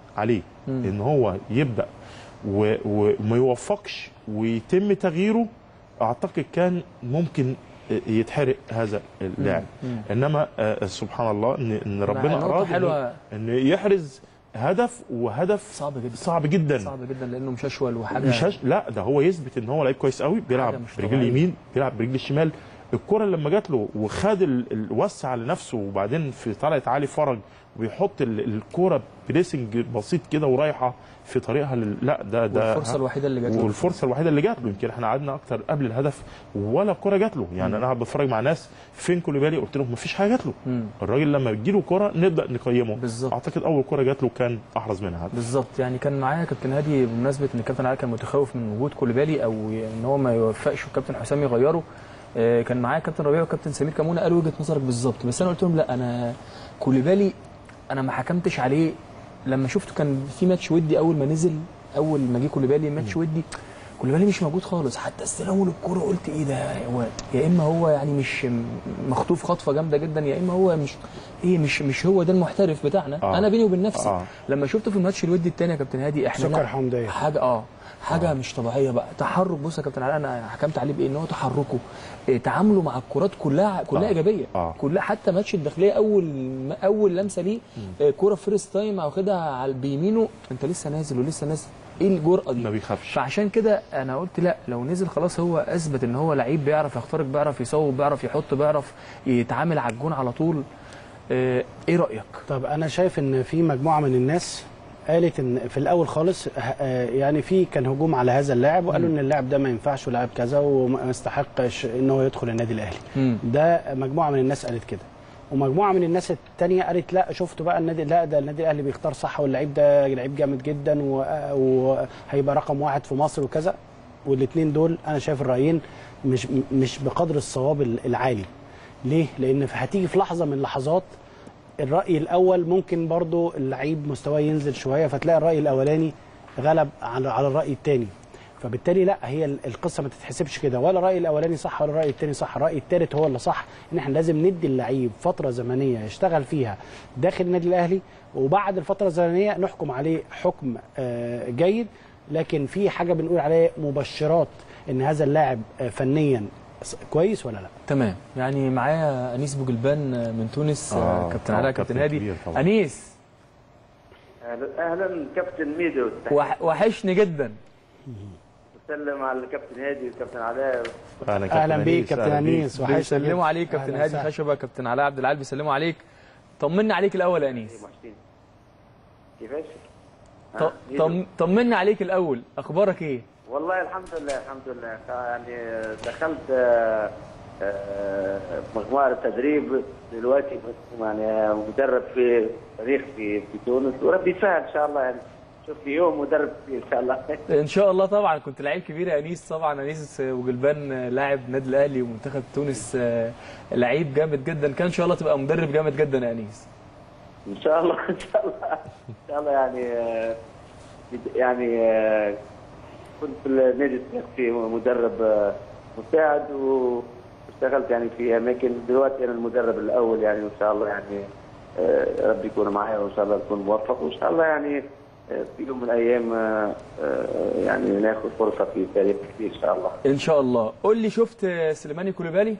عليه مم. ان هو يبدا و- وما يوفقش ويتم تغييره اعتقد كان ممكن يتحرق هذا اللاعب مم. انما آه، سبحان الله ان ان ربنا نقطة اراد حلوة. إن- ان يحرز هدف وهدف صعب جدا صعب جدا صعب جدا لانه مششول وحاجه مش هش... لا ده هو يثبت ان هو لعيب كويس قوي بيلعب حاجة مش برجل طبيعية. اليمين بيلعب برجل الشمال الكره لما جات له وخد ال... ال- وسع لنفسه وبعدين في طلعت علي فرج وبيحط ال... الكره بريسنج بسيط كده ورايحه في طريقها لل... لا ده ده والفرصه الوحيده اللي جات له والفرصه الوحيده اللي جات له يمكن احنا قعدنا اكتر قبل الهدف ولا كره جات له يعني انا قاعد بتفرج مع ناس فين كوليبالي قلت لهم مفيش حاجه جات له مم. الراجل لما بتجي له كره نبدا نقيمه بالظبط. اعتقد اول كره جات له كان احرز منها هدف بالظبط يعني كان معايا كابتن هادي بمناسبه ان الكابتن علي كان متخوف من وجود كوليبالي او ان هو ما يوفقش والكابتن حسام يغيره آه، كان معايا كابتن ربيع وكابتن سمير كمونه قالوا وجهه نظرك بالظبط بس انا قلت لهم لا انا كوليبالي انا ما حكمتش عليه لما شفته كان في ماتش ودي اول ما نزل اول ما جه كوليبالي ماتش ودي كوليبالي مش موجود خالص حتى استلموا الكوره قلت ايه ده هو يا اما هو يعني مش مخطوف خطفه جامده جدا يا اما هو مش ايه مش مش هو ده المحترف بتاعنا آه. انا بيني وبين نفسي آه. لما شفته في الماتش الودي الثاني يا كابتن هادي احنا سكر لا، حمدية. حاجه اه حاجه مش طبيعيه بقى تحرك بص يا كابتن علاء انا حكمت عليه بايه ان هو تحركه إيه تعامله مع الكرات كلها كلها آه. ايجابيه آه. كلها حتى ماتش الداخليه اول اول لمسه ليه آه، كوره فيرست تايم واخدها على بيمينه انت لسه نازل ولسه نازل ايه الجرأه دي ما بيخافش فعشان كده انا قلت لا لو نزل خلاص هو اثبت ان هو لعيب بيعرف يخترق بيعرف يصوب بيعرف يحط بيعرف يتعامل على الجون على طول آه، ايه رايك طب انا شايف ان في مجموعه من الناس قالت ان في الاول خالص آه، يعني في كان هجوم على هذا اللاعب وقالوا ان اللاعب ده ما ينفعش ولاعب كذا وما يستحقش ان هو يدخل النادي الاهلي مم. ده مجموعه من الناس قالت كده ومجموعه من الناس التانية قالت لا شفتوا بقى النادي لا ده النادي الاهلي بيختار صح واللعيب ده لعيب جامد جدا و- وهيبقى رقم واحد في مصر وكذا والاثنين دول انا شايف الرايين مش مش بقدر الصواب العالي ليه لان هتيجي في لحظه من اللحظات الراي الاول ممكن برضو اللعيب مستواه ينزل شويه فتلاقي الراي الاولاني غلب على على الراي الثاني فبالتالي لا هي ال- القصه ما تتحسبش كده ولا الراي الاولاني صح ولا الراي الثاني صح الراي الثالث هو اللي صح ان احنا لازم ندي اللعيب فتره زمنيه يشتغل فيها داخل النادي الاهلي وبعد الفتره الزمنيه نحكم عليه حكم آه، جيد لكن في حاجه بنقول عليه مبشرات ان هذا اللاعب آه، فنيا س- كويس ولا لا تمام يعني معايا انيس بوجلبان من تونس آه، آه كابتن طبعاً، علاء كابتن كابتن هادي كبير طبعاً. انيس اهلا أهلاً كابتن ميدو وح- وحشني جدا بسلم على الكابتن هادي والكابتن علاء اهلا كابتن اهلا بيك أنيس، كابتن أهلاً بيك. انيس وحشني بيسلموا جدا. عليك كابتن أهلاً هادي وسهلاً. خشبه كابتن علاء عبد العال بيسلموا عليك طمنا عليك الاول يا انيس محسن كيفاش؟ ط- ها، ميدو. طم طمنا عليك الاول اخبارك ايه والله الحمد لله الحمد لله يعني دخلت آه، آه، مجموعة التدريب دلوقتي يعني مدرب في فريق في في تونس وربي يسهل ان شاء الله يعني شوف في يوم مدرب فيه ان شاء الله ان شاء الله طبعا كنت لعيب كبير يا انيس طبعا انيس وجلبان لاعب نادي الاهلي ومنتخب تونس آه، لعيب جامد جدا كان ان شاء الله تبقى مدرب جامد جدا يا انيس ان شاء الله ان شاء الله ان شاء الله يعني آه، يعني آه، كنت في النادي التركي مدرب آه، مساعد واشتغلت يعني في اماكن دلوقتي انا المدرب الاول يعني وان شاء الله يعني آه، ربي يكون معايا وان شاء الله اكون موفق وان شاء الله يعني آه، في يوم من الايام آه، آه، يعني ناخذ فرصه في فريق كبير ان شاء الله ان شاء الله قول لي شفت سليماني كوليبالي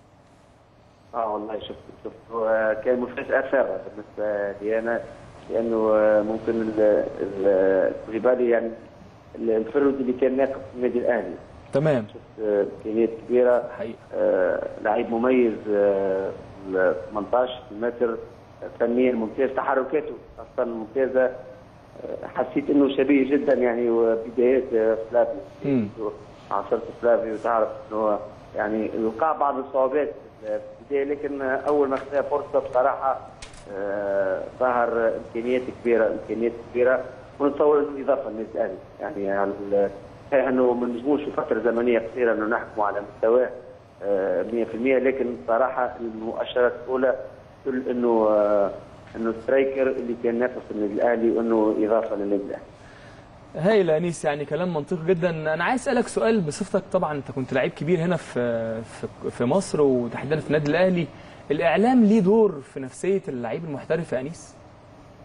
اه والله شفت شفت هو كان مفاجأة سارة بالنسبة لي أنا لأنه آه، ممكن ال- ال- كوليبالي يعني ال- الفرد اللي كان ناقص في النادي الأهلي تمام شفت آه، إمكانيات كبيرة حقيقة آه، لعيب مميز آه، ال 18 متر فنيا ممتاز تحركاته أصلا ممتازة آه، حسيت إنه شبيه جدا يعني وبدايات آه، فلافيو مم. عاصرت فلافيو وتعرف إنه هو يعني لقى بعض الصعوبات في البداية لكن اول ما خذ فرصه بصراحه آه، ظهر امكانيات كبيره امكانيات كبيره ونتصور انه اضافه للنادي الاهلي يعني على ال- صحيح انه ما نجموش في فتره زمنيه قصيره انه نحكموا على مستواه آه، 100% لكن صراحه المؤشرات الاولى تدل انه آه، انه سترايكر اللي كان ناقص النادي الاهلي وانه اضافه للنادي الاهلي هايل يا انيس يعني كلام منطقي جدا انا عايز اسالك سؤال بصفتك طبعا انت كنت لعيب كبير هنا في في, في مصر وتحديدا في النادي الاهلي الاعلام ليه دور في نفسيه اللعيب المحترف يا انيس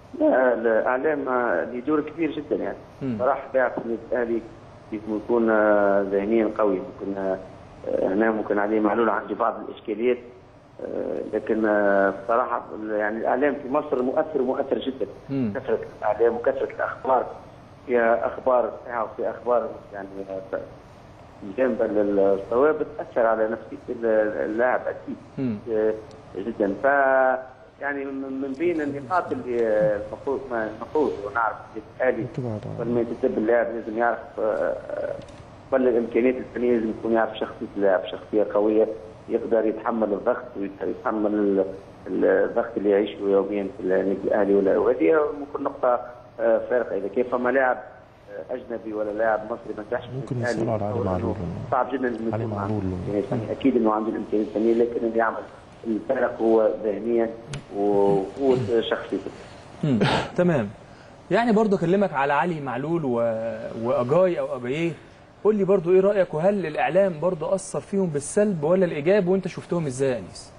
لا الاعلام آه، له دور كبير جدا يعني مم. صراحه لاعب في النادي الاهلي كيف يكون آه، ذهنيا قوي ممكن آه، هنا ممكن عليه معلول عنده بعض الاشكاليات آه، لكن آه، بصراحه يعني الاعلام في مصر مؤثر مؤثر جدا مم. كثره الاعلام وكثره الاخبار فيها اخبار صحيحه وفي اخبار يعني آه، جانبا للصواب بتاثر على نفسيه اللاعب اكيد مم. آه، جدا ف يعني من من بين النقاط اللي آه، المفروض ما المفروض ونعرف الالي قبل ما يتدب اللاعب لازم يعرف آه، آه، قبل الامكانيات الفنيه لازم يكون يعرف شخصيه اللاعب شخصيه قويه يقدر يتحمل الضغط ويقدر يتحمل ال- الضغط اللي يعيشه يوميا في النادي الاهلي ولا وهذه ممكن نقطه آه، فارقه اذا كان فما لاعب آه، اجنبي ولا لاعب مصري ما نجحش في ممكن الأهلي، يسألوا على علي أقول إنه معلول. صعب جدا انه علي يكون عنده معلول. الإمكانيات الفنية. اكيد انه عنده الامكانيات الفنيه لكن اللي يعمل الفرق هو ذهنيا وقوه شخصيته مم. تمام يعني برضه اكلمك على علي معلول و... واجاي او اجاييه قول لي برضه ايه رايك وهل الاعلام برضه اثر فيهم بالسلب ولا الايجاب وانت شفتهم ازاي يا انيس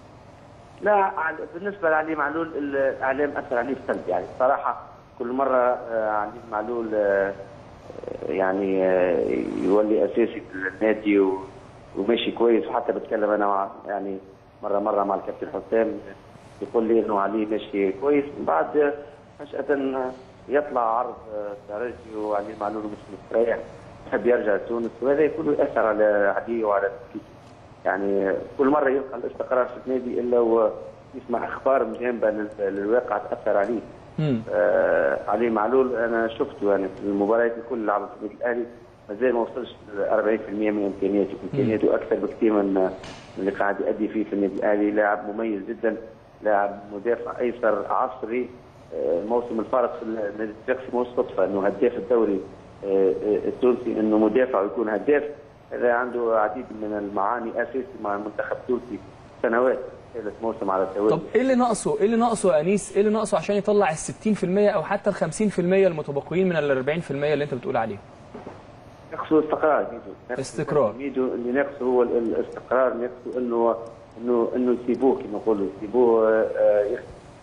لا على- بالنسبه لعلي معلول الاعلام اثر عليه بسلب يعني صراحه كل مره آه، علي معلول آه، آه، يعني آه، يولي اساسي في النادي و- وماشي كويس وحتى بتكلم انا مع يعني مره مره مع الكابتن حسام يقول لي انه علي ماشي كويس من بعد آه، فجاه يطلع عرض آه، ترجي وعلي معلول مش مستريح يحب يرجع تونس وهذا يكون ياثر على علي وعلى تركيزه يعني كل مره يلقى الاستقرار في النادي الا ويسمع اخبار مجانبه لل- للواقع تاثر عليه. مم. آه علي معلول انا شفته يعني في المباريات الكل اللي عمل في النادي الاهلي مازال ما وصلش ل 40% من امكانياته، امكانياته اكثر بكثير من من اللي قاعد يأدي فيه في النادي الاهلي، لاعب مميز جدا، لاعب مدافع ايسر عصري آه، الموسم الفارق في النادي الصفاقسي مو صدفه انه هداف الدوري آه، آه، التونسي انه مدافع ويكون هداف هذا عنده عديد من المعاني اساسي مع المنتخب التونسي سنوات ثالث موسم على التوالي طب ايه اللي ناقصه ايه اللي ناقصه يا انيس ايه اللي ناقصه عشان يطلع ال 60% او حتى ال 50% المتبقيين من ال 40% اللي انت بتقول عليهم نقصه استقرار ميدو نقصه- استقرار. ميدو اللي نقصه هو ال- الاستقرار نقصه انه انه انه يسيبوه كما نقولوا يسيبوه آه، يخ-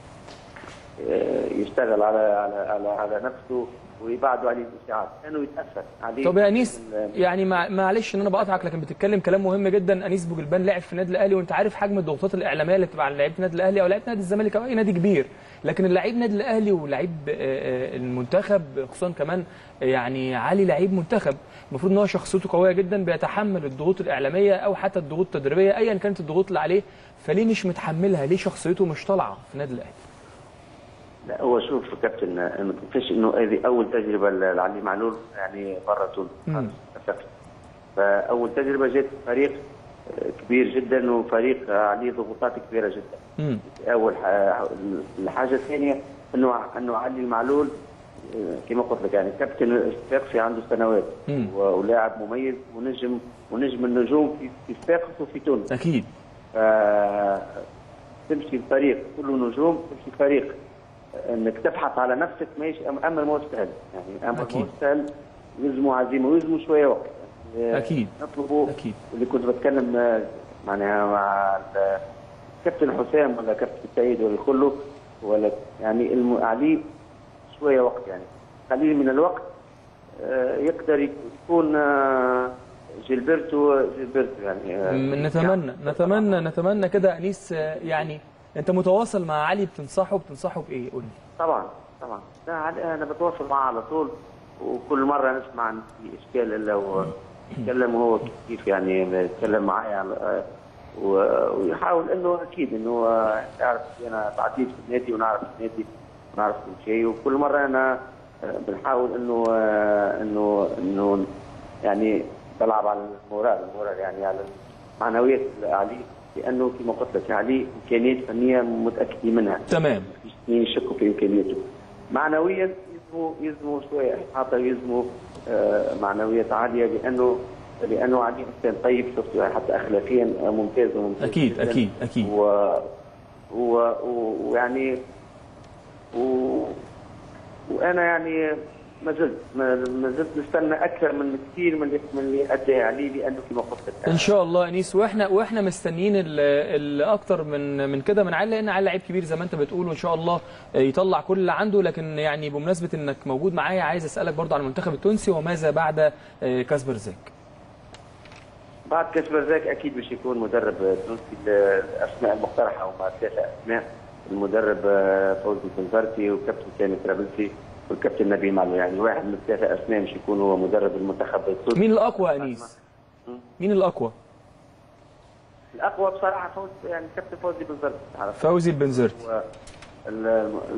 آه، يشتغل على على على على نفسه ويبعدوا عليه الاشاعات لانه يتاثر عليه طب يا انيس ال- يعني مع- معلش ان انا بقاطعك لكن بتتكلم كلام مهم جدا انيس بوجلبان لاعب في النادي الاهلي وانت عارف حجم الضغوطات الاعلاميه اللي بتبقى على لعيبه النادي الاهلي او لعيبه نادي الزمالك او اي نادي كبير لكن اللعيب النادي الاهلي ولعيب آه، آه، المنتخب خصوصا كمان آه، يعني علي لعيب منتخب المفروض ان هو شخصيته قويه جدا بيتحمل الضغوط الاعلاميه او حتى الضغوط التدريبيه ايا كانت الضغوط اللي عليه فليه مش متحملها ليه شخصيته مش طالعه في النادي الاهلي لا هو شوف كابتن آه، ما تنساش انه هذه اول تجربه ل- لعلي معلول يعني برا تونس مم. أفريقيا. فاول تجربه جت فريق آه، كبير جدا وفريق آه، عليه ضغوطات كبيره جدا امم اول ح- الحاجه الثانيه انه انه علي المعلول آه، كما قلت لك يعني كابتن الصفاقسي عنده سنوات مم. و- ولاعب مميز ونجم ونجم النجوم في في الصفاقس وفي تونس اكيد ف تمشي الفريق كله نجوم تمشي فريق انك تبحث على نفسك ماشي أم- امر مو سهل يعني امر أكيد. مو سهل يلزموا عزيمه ويلزموا شويه وقت يعني أكيد. نطلبوا أكيد. اللي كنت بتكلم آه، معناها مع ال- كابتن حسام ولا كابتن سيد ولا كله ولا يعني الم- عليه شويه وقت يعني قليل من الوقت آه، يقدر يكون آه، جيلبرتو جيلبرتو يعني آه، نتمنى نتمنى نتمنى كده انيس آه، يعني انت متواصل مع علي بتنصحه بتنصحه بايه قول لي طبعا طبعا لا عاد انا بتواصل معاه على طول وكل مره نسمع عن في اشكال الا هو يتكلم وهو كيف يعني يتكلم معايا على- و- ويحاول انه اكيد انه يعرف انا بعديد في النادي ونعرف النادي ونعرف كل شيء وكل مره انا بنحاول انه انه انه يعني بلعب على المورال المورال يعني على معنويات علي لانه كما قلت لك علي امكانيات فنيه متاكدين منها تمام مفيش اثنين يشكوا في امكانياته معنويا يلزموا يلزموا شويه احاطه يلزموا آه، معنويات عاليه لانه لانه علي انسان طيب شفته يعني حتى اخلاقيا ممتاز وممتاز أكيد، جداً. أكيد، أكيد. و و- و- ويعني و... وانا يعني ما زلت ما ما زلت نستنى اكثر من كثير من اللي من اللي ادى عليه لانه كما قلت لك ان شاء الله انيس واحنا واحنا مستنيين ال- ال- اكتر من من كده من علي لان علي لعيب كبير زي ما انت بتقول وان شاء الله يطلع كل اللي عنده لكن يعني بمناسبه انك موجود معايا عايز اسالك برضه عن المنتخب التونسي وماذا بعد آه، كاسبر زيك بعد كسبر ذاك اكيد باش يكون مدرب تونسي الاسماء المقترحه هما ثلاثه اسماء المدرب آه، فوزي بنزرتي وكابتن سامي ترابلسي والكابتن نبيل معلو يعني واحد من الثلاثه اسماء باش يكون هو مدرب المنتخب التونسي مين الاقوى يا انيس مين الاقوى الاقوى بصراحه فوز يعني كابتن فوزي بنزرتي عرفت فوزي البنزرتي هو ال-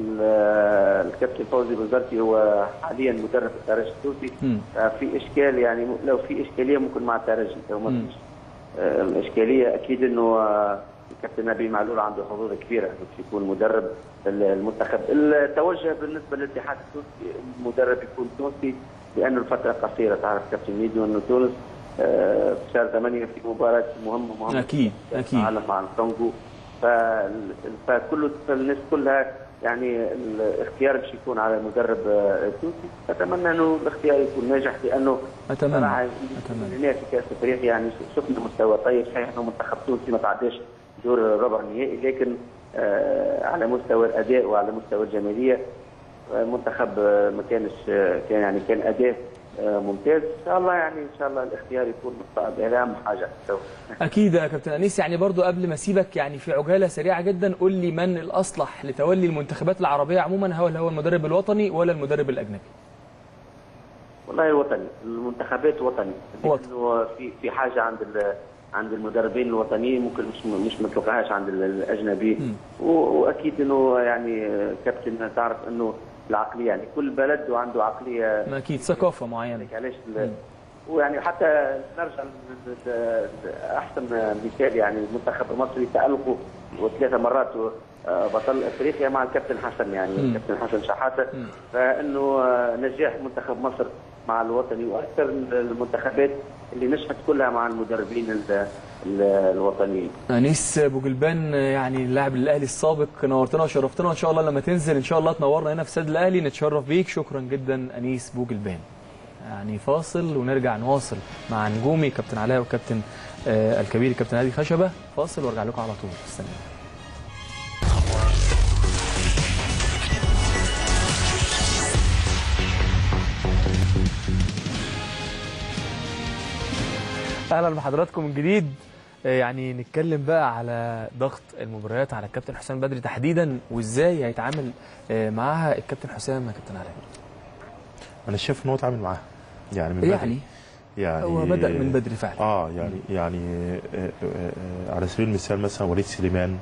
ال- الكابتن فوزي بنزرتي هو حاليا مدرب الترجي التونسي مم. في اشكال يعني م- لو في اشكاليه ممكن مع الترجي لو ما مم. فيش آه، الاشكاليه اكيد انه آه، الكابتن نبيل معلول عنده حظوظ كبيره باش يكون مدرب ال- المنتخب التوجه بالنسبه للاتحاد التونسي المدرب يكون تونسي لانه الفتره قصيره تعرف كابتن ميدو انه تونس آه، في شهر 8 في مباراه مهمه مهمه أكيد، كأس أكيد. العالم مع الكونغو فال- فكل الناس كلها يعني الاختيار باش يكون على مدرب آه، تونسي اتمنى انه الاختيار يكون ناجح لانه اتمنى صراحه اتمنى هنا في كاس افريقيا يعني شفنا مستوى طيب صحيح انه منتخب تونسي ما تعداش دور ربع نهائي لكن آه، على مستوى الاداء وعلى مستوى الجماليه آه، المنتخب آه، ما كانش آه، كان يعني كان اداء آه، ممتاز ان شاء الله يعني ان شاء الله الاختيار يكون مستقبل هذا اهم حاجه اكيد يا كابتن انيس يعني برضو قبل ما اسيبك يعني في عجاله سريعه جدا قول لي من الاصلح لتولي المنتخبات العربيه عموما هو هو المدرب الوطني ولا المدرب الاجنبي والله الوطني المنتخبات وطني وطني. لأنه في في حاجه عند ال- عند المدربين الوطنيين ممكن مش مش ما تلقاهاش عند ال- الاجنبي و- واكيد انه يعني كابتن تعرف انه العقليه يعني كل بلد وعنده عقليه ما اكيد ثقافه معينه يعني علاش ال- ويعني حتى نرجع ل- ل- ل- احسن مثال يعني المنتخب المصري تالقوا وثلاثه مرات آه، بطل افريقيا مع الكابتن حسن يعني مم. الكابتن حسن شحاته فانه آه، نجاح منتخب مصر مع الوطني واكثر المنتخبات اللي نجحت كلها مع المدربين ال- ال- الوطنيين انيس بوجلبان يعني اللاعب الاهلي السابق نورتنا وشرفتنا وان شاء الله لما تنزل ان شاء الله تنورنا هنا في استاد الاهلي نتشرف بيك شكرا جدا انيس بوجلبان يعني فاصل ونرجع نواصل مع نجومي كابتن علاء وكابتن آه الكبير كابتن هادي خشبه فاصل وارجع لكم على طول استنوا اهلا بحضراتكم من جديد آه، يعني نتكلم بقى على ضغط المباريات على الكابتن حسام بدري تحديدا وازاي هيتعامل آه، معاها الكابتن حسام يا كابتن علاء انا شايف ان هو اتعامل معاها يعني من بدري. يعني يعني هو بدأ من بدري فعلا اه يعني يعني آه، آه، آه، على سبيل المثال مثلا وليد سليمان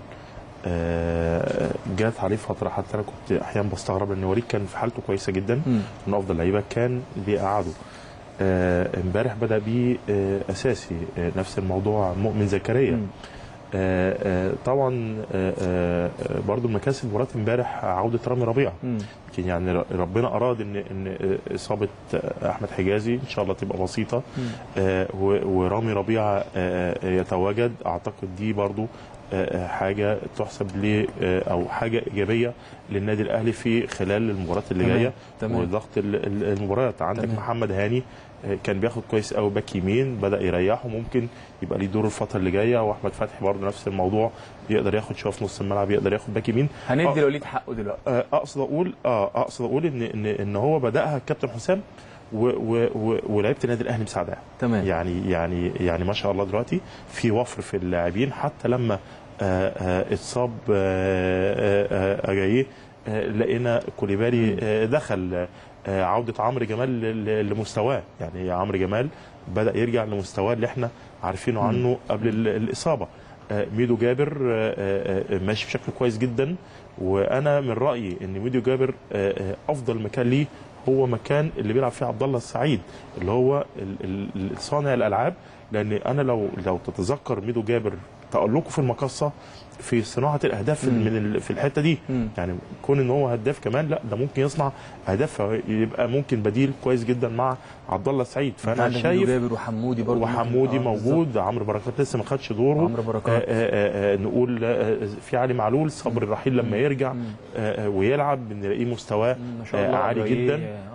آه، جات عليه فتره حتى انا كنت احيانا بستغرب ان وليد كان في حالته كويسه جدا مم. من افضل اللعيبه كان بيقعده آه، امبارح بدا بيه آه، اساسي آه، نفس الموضوع مؤمن زكريا مم. آه، آه، طبعا آه، آه، آه، برضو مكاسب مباراه امبارح عوده رامي ربيعه مم. يمكن يعني ر- ربنا اراد ان ان اصابه احمد حجازي ان شاء الله تبقى بسيطه مم. آه، و- ورامي ربيعه آه، يتواجد اعتقد دي برضو آه، حاجه تحسب ل آه، او حاجه ايجابيه للنادي الاهلي في خلال المباريات اللي تمام، جايه تمام. وضغط ال- ال- المباريات عندك تمام. محمد هاني آه، كان بياخد كويس قوي باك يمين بدا يريحه ممكن يبقى ليه دور الفتره اللي جايه واحمد فتحي برضه نفس الموضوع يقدر ياخد شويه في نص الملعب يقدر ياخد باك يمين هندي آه. لوليد حقه دلوقتي آه، اقصد اقول اه اقصد اقول ان ان ان هو بداها الكابتن حسام و- و- و- ولعيبه النادي الاهلي مساعداه تمام يعني يعني يعني ما شاء الله دلوقتي في وفر في اللاعبين حتى لما آه، آه، اتصاب آه، آه، آه، اجاييه آه، لقينا كوليبالي آه، دخل آه، عوده عمرو جمال ل- لمستواه يعني عمرو جمال بدا يرجع لمستواه اللي احنا عارفينه عنه قبل ال- الاصابه آه، ميدو جابر آه، آه، آه، ماشي بشكل كويس جدا وانا من رايي ان ميدو جابر آه، آه، افضل مكان ليه هو مكان اللي بيلعب فيه عبد الله السعيد اللي هو ال- ال- ال- صانع الالعاب لان انا لو لو تتذكر ميدو جابر تالقه في المقصه في صناعه الاهداف في- مم. من ال- في الحته دي مم. يعني كون ان هو هداف كمان لا ده ممكن يصنع اهداف يبقى ممكن بديل كويس جدا مع عبد الله السعيد فانا عندك شايف جابر وحمودي برضه وحمودي ممكن- آه، موجود عمرو بركات لسه ما خدش دوره عمرو بركات. آه آه آه نقول آه في علي معلول صبر الرحيل لما يرجع مم. آه آه ويلعب بنلاقيه مستواه مم، ما شاء آه الله عالي أجاييه، جدا آه.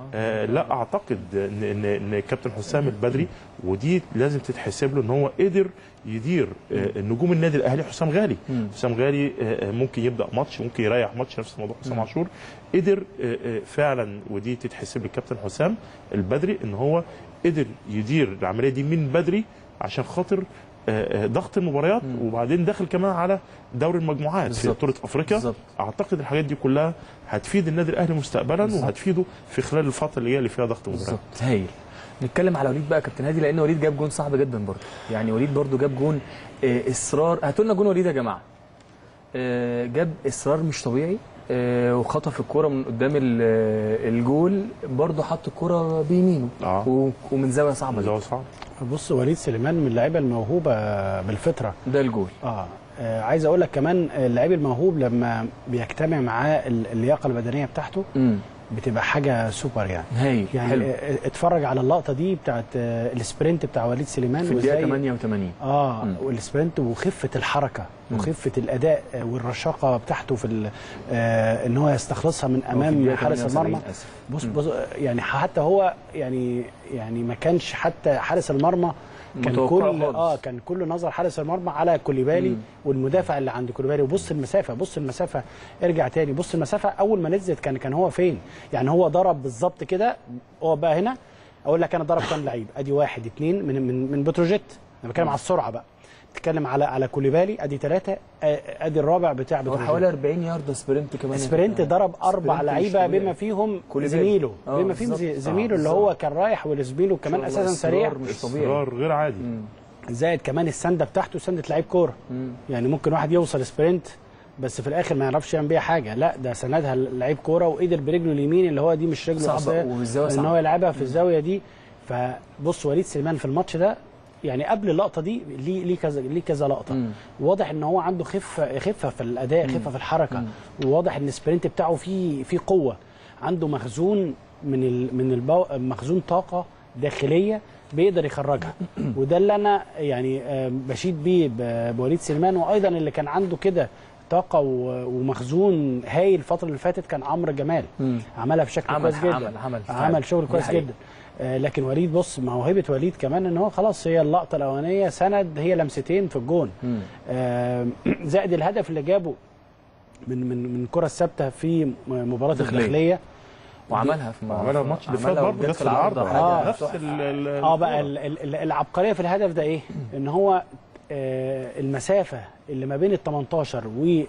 آه لا اعتقد ان ان ان كابتن حسام البدري ودي لازم تتحسب له ان هو قدر يدير آه نجوم النادي الاهلي حسام غالي مم. حسام غالي آه آه، ممكن يبدا ماتش ممكن يريح ماتش نفس موضوع حسام عاشور قدر آه آه، فعلا ودي تتحسب للكابتن حسام البدري ان هو قدر يدير العمليه دي من بدري عشان خاطر آه، آه، ضغط المباريات وبعدين داخل كمان على دوري المجموعات في بالظبط. بطوله افريقيا بالظبط. اعتقد الحاجات دي كلها هتفيد النادي الاهلي مستقبلا وهتفيده في خلال الفتره اللي هي اللي فيها ضغط مباريات بالظبط هايل نتكلم على وليد بقى يا كابتن هادي لان وليد جاب جون صعب جدا برضه يعني وليد برضه جاب جون آه، اصرار هاتوا لنا جون وليد يا جماعه آه، جاب اصرار مش طبيعي آه، وخطف الكرة من قدام ال- آه، الجول برضه حط الكرة بيمينه اه و- ومن زاويه صعبه ده جدا. صعب بص وليد سليمان من اللعيبه الموهوبه بالفطره ده الجول اه آه، عايز اقول لك كمان اللعيب الموهوب لما بيجتمع معاه ال- اللياقه البدنيه بتاعته امم بتبقى حاجه سوبر يعني هايل يعني حلو آه، اتفرج على اللقطه دي بتاعت آه، السبرنت بتاع وليد سليمان في الدقيقه وإزاي- 88 اه مم. والسبرنت وخفه الحركه مم. وخفه الاداء آه، والرشاقه بتاعته في ال- آه، ان هو يستخلصها من أو في امام الدقيقة حارس 78 المرمى آسف. بص مم. بص يعني حتى هو يعني يعني ما كانش حتى حارس المرمى كان متوقع كل خالص. اه كان كل نظر حارس المرمى على كوليبالي مم. والمدافع اللي عند كوليبالي وبص المسافه بص المسافه ارجع تاني بص المسافه اول ما نزلت كان كان هو فين يعني هو ضرب بالظبط كده هو بقى هنا اقول لك انا ضرب كام لعيب ادي واحد اتنين من من من بتروجيت انا بتكلم على السرعه بقى تتكلم على على كوليبالي ادي ثلاثه ادي الرابع بتاع هو بتروجيت حوالي 40 يارده سبرنت كمان سبرنت ضرب اربع سبرنت مش لعيبه طبيعي. بما فيهم كوليبالي. زميله آه، بما فيهم بالظبط. زي- آه، زميله اللي بالظبط. هو كان رايح والزميله كمان شاء الله اساسا سريع إصرار مش طبيعي اصرار غير عادي مم. زائد كمان السنده بتاعته سنده لعيب كوره مم. يعني ممكن واحد يوصل سبرنت بس في الاخر ما يعرفش يعمل بيها حاجه لا ده سندها لعيب كوره وقدر برجله اليمين اللي هو دي مش رجله صعبة الأصلية، والزاوية ان صعبة. هو يلعبها في الزاويه دي فبص وليد سليمان في الماتش ده يعني قبل اللقطه دي ليه ليه كذا ليه كذا لقطه مم. واضح ان هو عنده خفه خفه في الاداء خفه في الحركه وواضح ان السبرنت بتاعه فيه فيه قوه عنده مخزون من ال من البو... مخزون طاقه داخليه بيقدر يخرجها وده اللي انا يعني آه، بشيد بيه ب- بوليد سليمان وايضا اللي كان عنده كده طاقه و- ومخزون هايل الفتره اللي فاتت كان عمرو جمال مم. عملها بشكل عمل- كويس جدا عمل- عمل فعلا. عمل شغل دي كويس حقيقة. جدا آه، لكن وليد بص موهبه وليد كمان ان هو خلاص هي اللقطه الاولانيه سند هي لمستين في الجون مم. آه، زائد الهدف اللي جابه من من من الكره الثابته في مباراه داخلية. الداخليه وعملها في عملها الماتش اللي فات عملها برضه وجت جت في العارضه حاجة آه. نفس تحفة. ال- ال- اه بقى الكورة. ال- ال- العبقريه في الهدف ده ايه؟ ان هو آه، المسافه اللي ما بين ال 18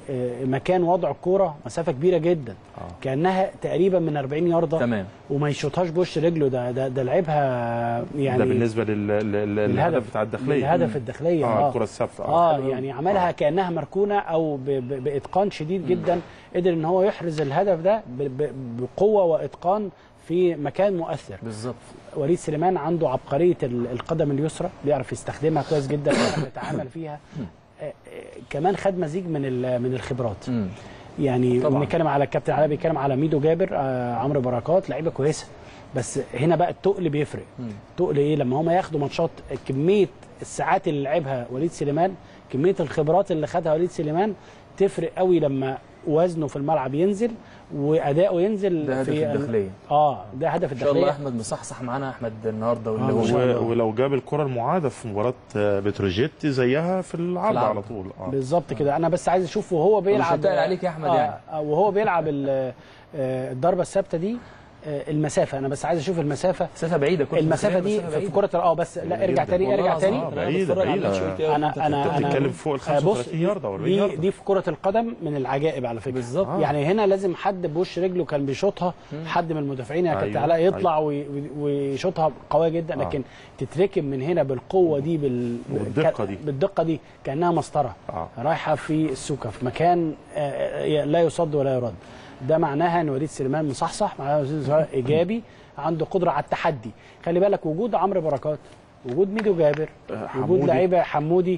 ومكان وضع الكوره مسافه كبيره جدا آه. كانها تقريبا من 40 يارده تمام وما يشوطهاش بوش رجله ده ده, ده لعبها يعني ده بالنسبه لل- لل- للهدف بتاع الداخليه الهدف الداخليه اه اه, الكره الثابته آه يعني عملها كانها مركونه او ب ب باتقان شديد جدا قدر ان هو يحرز الهدف ده ب ب بقوه واتقان في مكان مؤثر بالظبط وليد سليمان عنده عبقريه ال- القدم اليسرى بيعرف يستخدمها كويس جدا بيعرف يتعامل فيها آه، آه، كمان خد مزيج من ال- من الخبرات مم. يعني طبعاً. بنتكلم على الكابتن علاء بيتكلم على ميدو جابر آه عمرو بركات لعيبه كويسه بس هنا بقى التقل بيفرق مم. تقل ايه لما هم ياخدوا ماتشات كميه الساعات اللي لعبها وليد سليمان كميه الخبرات اللي خدها وليد سليمان تفرق قوي لما وزنه في الملعب ينزل واداؤه ينزل ده هدف في الداخليه اه ده هدف ان شاء الله الداخليه احمد مصحصح معانا احمد النهارده واللي آه، هو إن شاء الله. و- ولو جاب الكره المعاده في مباراه آه، بتروجيت زيها في العرض العرض. على طول اه بالظبط كده انا بس عايز اشوف وهو بيلعب هتقل عليك يا أحمد آه يعني. آه، وهو بيلعب ال- آه، الضربه الثابته دي آه، المسافه انا بس عايز اشوف المسافه مسافه بعيده كنت المسافه متخيل دي مسافة في بعيدة. كره اه بس لا ارجع جدا. تاني والله ارجع العظيم. تاني آه، أنا بعيدة، بتفرج على بعيدة. الماتش قلت يا انا أنت انا انت انا بتتكلم فوق ال آه، بص 35 يارده و 40 دي يارده دي في كره القدم من العجائب على فكره بالظبط. آه. يعني هنا لازم حد بوش رجله كان بيشوطها حد من المدافعين يا كابتن أيوة، علاء يطلع وي- وي- ويشوطها قويه جدا آه. لكن تتركب من هنا بالقوه دي بال والدقة دي. بالدقه دي كانها مسطره آه. رايحه في السوكه في مكان آه، لا يصد ولا يرد ده معناها ان وليد سليمان مصحصح معناها وليد سليمان ايجابي عنده قدره على التحدي خلي بالك وجود عمرو بركات وجود ميدو جابر آه، وجود حمودي. لعيبه حمودي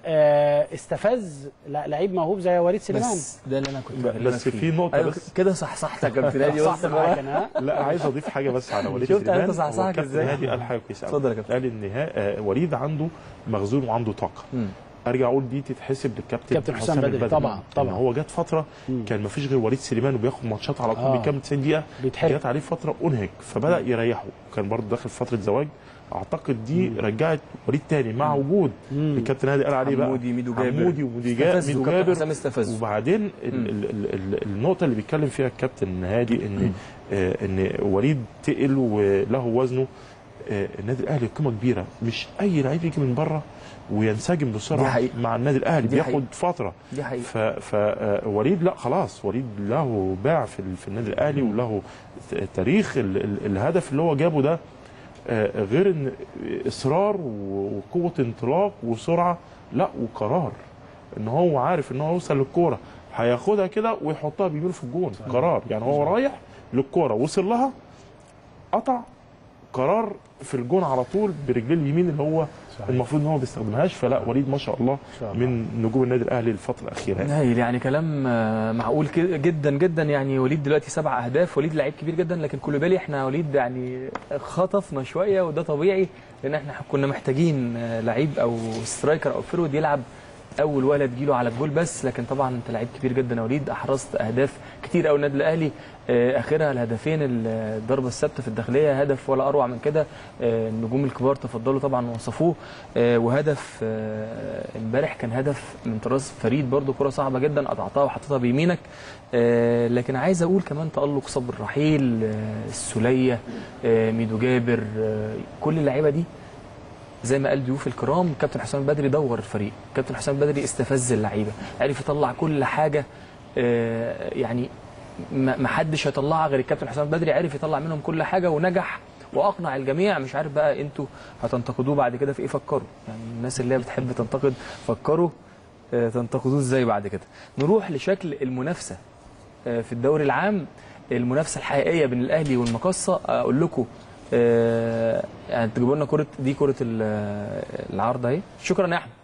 آه، استفز لا- لعيب موهوب زي وليد سليمان بس ده اللي انا كنت ب- بكلمك بس فيه. في نقطة أيوة بس. كده صحصحت يا كابتن هادي صح بص معاك انا ها؟ لا عايز اضيف حاجه بس على وليد شفت سليمان أنت صحصحك هو كابتن إزاي؟ هادي قال حاجه كويسه أوي. اتفضل يا كابتن. قال ان ها- آه، وليد عنده مخزون وعنده طاقه مم. ارجع اقول دي تتحسب للكابتن كابتن حسام بدري طبعاً، لأن طبعاً. هو جت فتره مم. كان ما فيش غير وليد سليمان وبياخد ماتشات على طول آه. بيكمل 90 دقيقه بيتحرق. جت عليه فتره انهك فبدا يريحه كان برضه داخل فتره زواج اعتقد دي رجعت وليد تاني مع وجود مم. الكابتن هادي قال عليه بقى حمودي، ميدو جابر. حمودي وميدو جا- استفزوا ميدو كابتن جابر حسام استفزوا وبعدين مم. ال ال ال ال النقطه اللي بيتكلم فيها الكابتن هادي ان آه ان وليد تقل وله وزنه آه النادي الاهلي قيمه كبيره مش اي لعيب يجي من بره وينسجم دي بسرعه حقيقة. مع النادي الاهلي دي بياخد حقيقة. فتره دي حقيقه ف فوليد لا خلاص وليد له باع في, ال- في النادي الاهلي وله ت- تاريخ ال ال الهدف اللي هو جابه ده آه، غير ان اصرار و- وقوه انطلاق وسرعه لا وقرار ان هو عارف ان هو يوصل للكوره هياخدها كده ويحطها بيمينه في الجون قرار يعني هو رايح للكوره وصل لها قطع قرار في الجون على طول برجليه اليمين اللي هو صحيح. المفروض ان هو ما بيستخدمهاش فلا وليد ما شاء الله شاء الله. من نجوم النادي الاهلي الفتره الاخيره يعني. هايل يعني كلام آه، معقول كده جدا جدا يعني وليد دلوقتي سبع اهداف وليد لعيب كبير جدا لكن كل احنا وليد يعني خطفنا شويه وده طبيعي لان احنا كنا محتاجين آه، لعيب او سترايكر او فيرود يلعب اول ولا تجيله على الجول بس لكن طبعا انت لعيب كبير جدا يا وليد احرزت اهداف كتير قوي النادي الاهلي آه، اخرها الهدفين الضربه الثابته في الداخليه هدف ولا اروع من كده آه، النجوم الكبار تفضلوا طبعا وصفوه آه، وهدف آه، امبارح كان هدف من طراز فريد برضو كره صعبه جدا قطعتها وحطيتها بيمينك آه، لكن عايز اقول كمان تالق صبر رحيل آه، السوليه آه، ميدو جابر آه، كل اللعيبه دي زي ما قال ضيوف الكرام كابتن حسام البدري دور الفريق كابتن حسام البدري استفز اللعيبه عرف يطلع كل حاجه آه، يعني ما ما حدش هيطلعها غير الكابتن حسام البدري عرف يطلع منهم كل حاجه ونجح واقنع الجميع مش عارف بقى انتوا هتنتقدوه بعد كده في ايه فكروا يعني الناس اللي هي بتحب تنتقد فكروا آه، تنتقدوه ازاي بعد كده نروح لشكل المنافسه آه، في الدوري العام المنافسه الحقيقيه بين الاهلي والمقصه اقول لكم آه، يعني تجيبوا لنا كره دي كره ال- العرض اهي شكرا يا احمد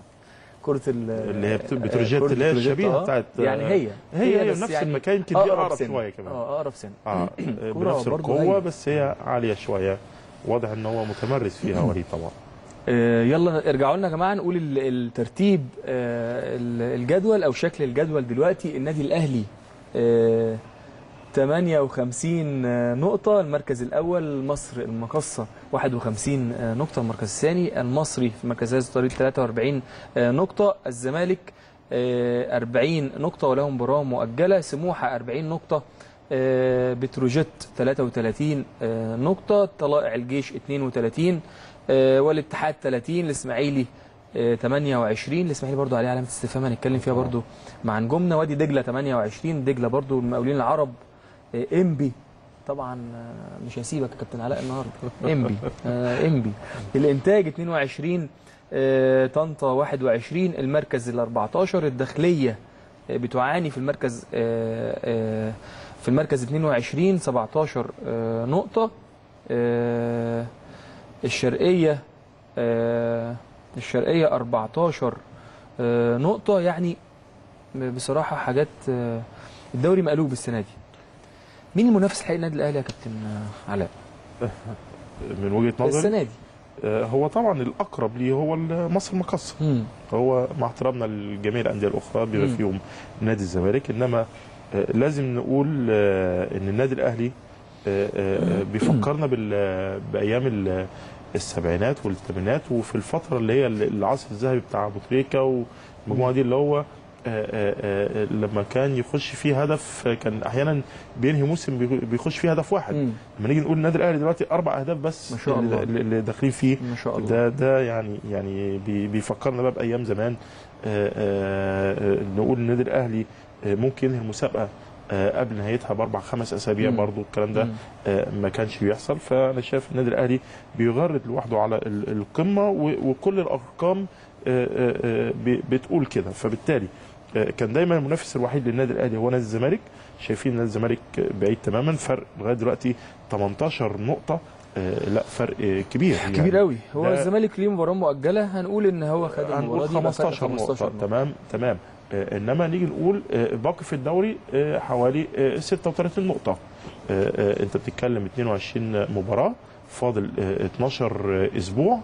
كره ال- اللي هي بت- آه، بتروجيت كرة اللي هي بتروجيت، الشبيهه آه. بتاعت يعني هي هي هي بس نفس يعني المكان يمكن دي اقرب سن. شويه كمان اه اقرب سن اه كرة بنفس برضو القوه هايلة. بس هي عاليه شويه واضح ان هو متمرس فيها وليد طبعا آه، يلا ارجعوا لنا يا جماعه نقول ال- الترتيب آه، ال- الجدول او شكل الجدول دلوقتي النادي الاهلي آه، 58 آه، نقطة المركز الأول مصر المقصة 51 آه، نقطة المركز الثاني المصري في مركز هذا الطريق 43 آه، نقطة الزمالك آه، 40 نقطة وله مباراة مؤجلة سموحة 40 نقطة آه، بتروجيت 33 آه، نقطة طلائع الجيش 32 آه، والاتحاد 30 الاسماعيلي آه، 28 الاسماعيلي برضو عليه علامه استفهام هنتكلم فيها برضو مع نجومنا وادي دجله 28 دجله برضو المقاولين العرب آه، انبي طبعا آه، مش هسيبك يا كابتن علاء النهارده انبي آه، انبي الانتاج 22 آه، طنطا 21 المركز ال 14 الداخليه آه، بتعاني في المركز آه، آه، في المركز 22 17 آه، نقطه آه، الشرقيه آه، الشرقيه 14 آه، نقطه يعني بصراحه حاجات آه، الدوري مقلوب السنه دي مين المنافس الحقيقي للنادي الاهلي يا كابتن آه، علاء من وجهه نظري السنه دي آه، هو طبعا الاقرب ليه هو مصر المقصه مم. هو مع احترامنا لجميع الانديه الاخرى بما مم. فيهم نادي الزمالك انما آه، لازم نقول آه، ان النادي الاهلي آه، آه، بيفكرنا بال- بايام ال- السبعينات والثمانينات وفي الفتره اللي هي العصر الذهبي بتاع ابو تريكه والمجموعه دي اللي هو آه، آه، آه، لما كان يخش فيه هدف آه، كان احيانا بينهي موسم بيخ- بيخش فيه هدف واحد مم. لما نيجي نقول النادي الاهلي دلوقتي اربع اهداف بس ما شاء الله. اللي اللي داخلين فيه ما شاء الله ده ده يعني يعني بي- بيفكرنا بقى بايام زمان آه، آه، آه، نقول النادي الاهلي آه، ممكن ينهي المسابقه آه، قبل نهايتها باربع خمس اسابيع مم. برضو الكلام ده مم. آه، ما كانش بيحصل فانا شايف النادي الاهلي بيغرد لوحده على ال- القمه و- وكل الارقام آه، آه، آه، ب- بتقول كده فبالتالي آه، كان دايما المنافس الوحيد للنادي الاهلي هو نادي الزمالك شايفين نادي الزمالك بعيد تماما فرق لغايه دلوقتي 18 نقطه آه، لا فرق آه، كبير يعني كبير قوي هو ده- الزمالك ليه مباراه مؤجله هنقول ان هو خد المباراه هنقول دي يبقى فرق 15 نقطة تمام تمام آه، انما نيجي نقول آه، باقي في الدوري آه، حوالي آه، 36 نقطة آه، آه، انت بتتكلم 22 مباراة فاضل آه، 12 اسبوع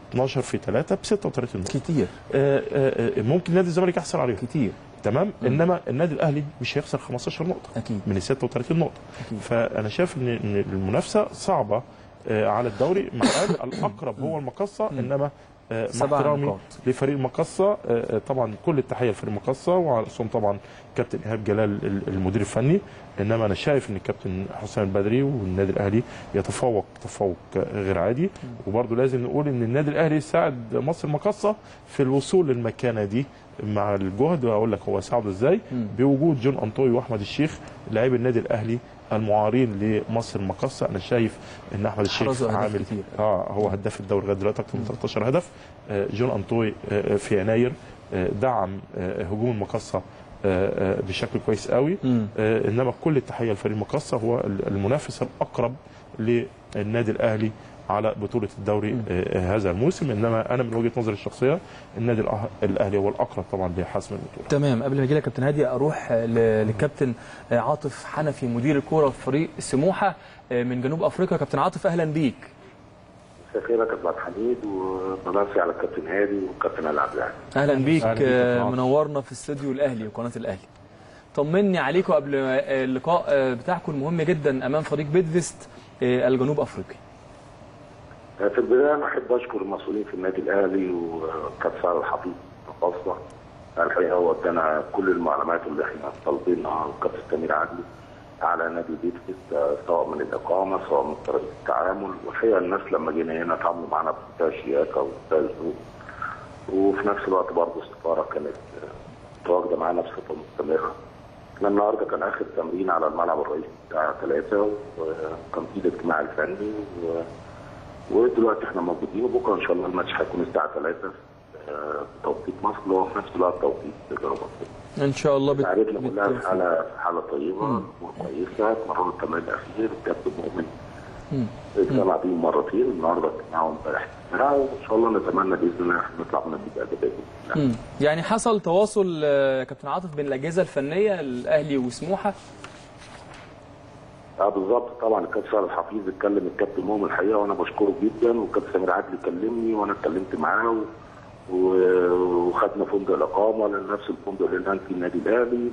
12 في 3 ب 36 نقطه كتير آه، آه، آه، ممكن نادي الزمالك يحصل عليهم كتير تمام انما النادي الاهلي مش هيخسر 15 نقطه اكيد من ال 36 نقطه أكيد. فانا شايف ان إن المنافسه صعبه آه، على الدوري مع قال الاقرب هو المقصه انما آه، مع سبع احترامي نقاط. لفريق المقصه آه، آه، طبعا كل التحيه لفريق المقصه وعلى راسهم طبعا كابتن ايهاب جلال ال- المدير الفني انما انا شايف ان الكابتن حسام البدري والنادي الاهلي يتفوق تفوق غير عادي وبرضه لازم نقول ان النادي الاهلي ساعد مصر المقصه في الوصول للمكانه دي مع الجهد واقول لك هو ساعده ازاي مم. بوجود جون انطوي واحمد الشيخ لاعبي النادي الاهلي المعارين لمصر المقصه انا شايف ان احمد الشيخ حرزوا أهداف عامل كتير. اه هو هداف الدوري لغايه دلوقتي اكثر من 13 هدف آه، جون انطوي آه، في يناير آه، دعم آه، هجوم المقصه آه، آه، بشكل كويس قوي مم. آه، انما كل التحيه لفريق المقصه هو المنافس الاقرب للنادي الاهلي على بطوله الدوري آه، هذا الموسم انما انا من وجهه نظري الشخصيه النادي الأه- الاهلي هو الاقرب طبعا لحسم البطوله تمام قبل ما اجي لك كابتن هادي اروح ل- للكابتن عاطف حنفي مدير الكوره في فريق سموحه من جنوب افريقيا كابتن عاطف اهلا بيك مساء الخير يا كابتن عبد الحميد وبمسي على الكابتن هادي والكابتن العب يعني اهلا بيك أهلا بيك يا آه، كابتن عاطف. منورنا في استوديو الاهلي وقناه الاهلي طمني عليكم قبل آه، اللقاء آه، بتاعكم المهم جدا امام فريق بيدفست آه، الجنوب افريقي في البدايه انا احب اشكر المسؤولين في النادي الاهلي وكابتن سعد الحفيظ خاصه الحقيقه هو ادانا كل المعلومات اللي احنا طالبينها وكابتن سمير عدلي على نادي بيتفيس سواء من الاقامه سواء من طريقه التعامل والحقيقه الناس لما جينا هنا تعاملوا معانا بمنتهى الشياكه ومنتهى الذوق وفي نفس الوقت برضه السفاره كانت متواجده معانا بصفه مستمره احنا النهارده كان اخر تمرين على الملعب الرئيسي الساعه 3 وكان في الاجتماع الفني و... ودلوقتي احنا موجودين وبكره ان شاء الله الماتش هيكون الساعه 3 آه، بتوقيت مصر اللي هو في نفس الوقت توقيت جنوب افريقيا. ان شاء الله بت... عائلتنا كلها في بت... حاله في حاله طيبه وكويسه اتمرنوا التمرين الاخير الكابتن مؤمن اجتمع بيهم مرتين النهارده اجتماعهم امبارح اجتماع وان شاء الله نتمنى باذن الله احنا نطلع من النتيجه ايجابيه باذن الله. مم. يعني حصل تواصل آه، كابتن عاطف بين الاجهزه الفنيه الاهلي وسموحه اه بالظبط طبعا الكابتن سعد الحفيظ اتكلم الكابتن مؤمن الحقيقه وانا بشكره جدا والكابتن سمير عدلي كلمني وانا اتكلمت معاه و... و- وخدنا فندق الاقامه لنفس الفندق اللي هناك في النادي الاهلي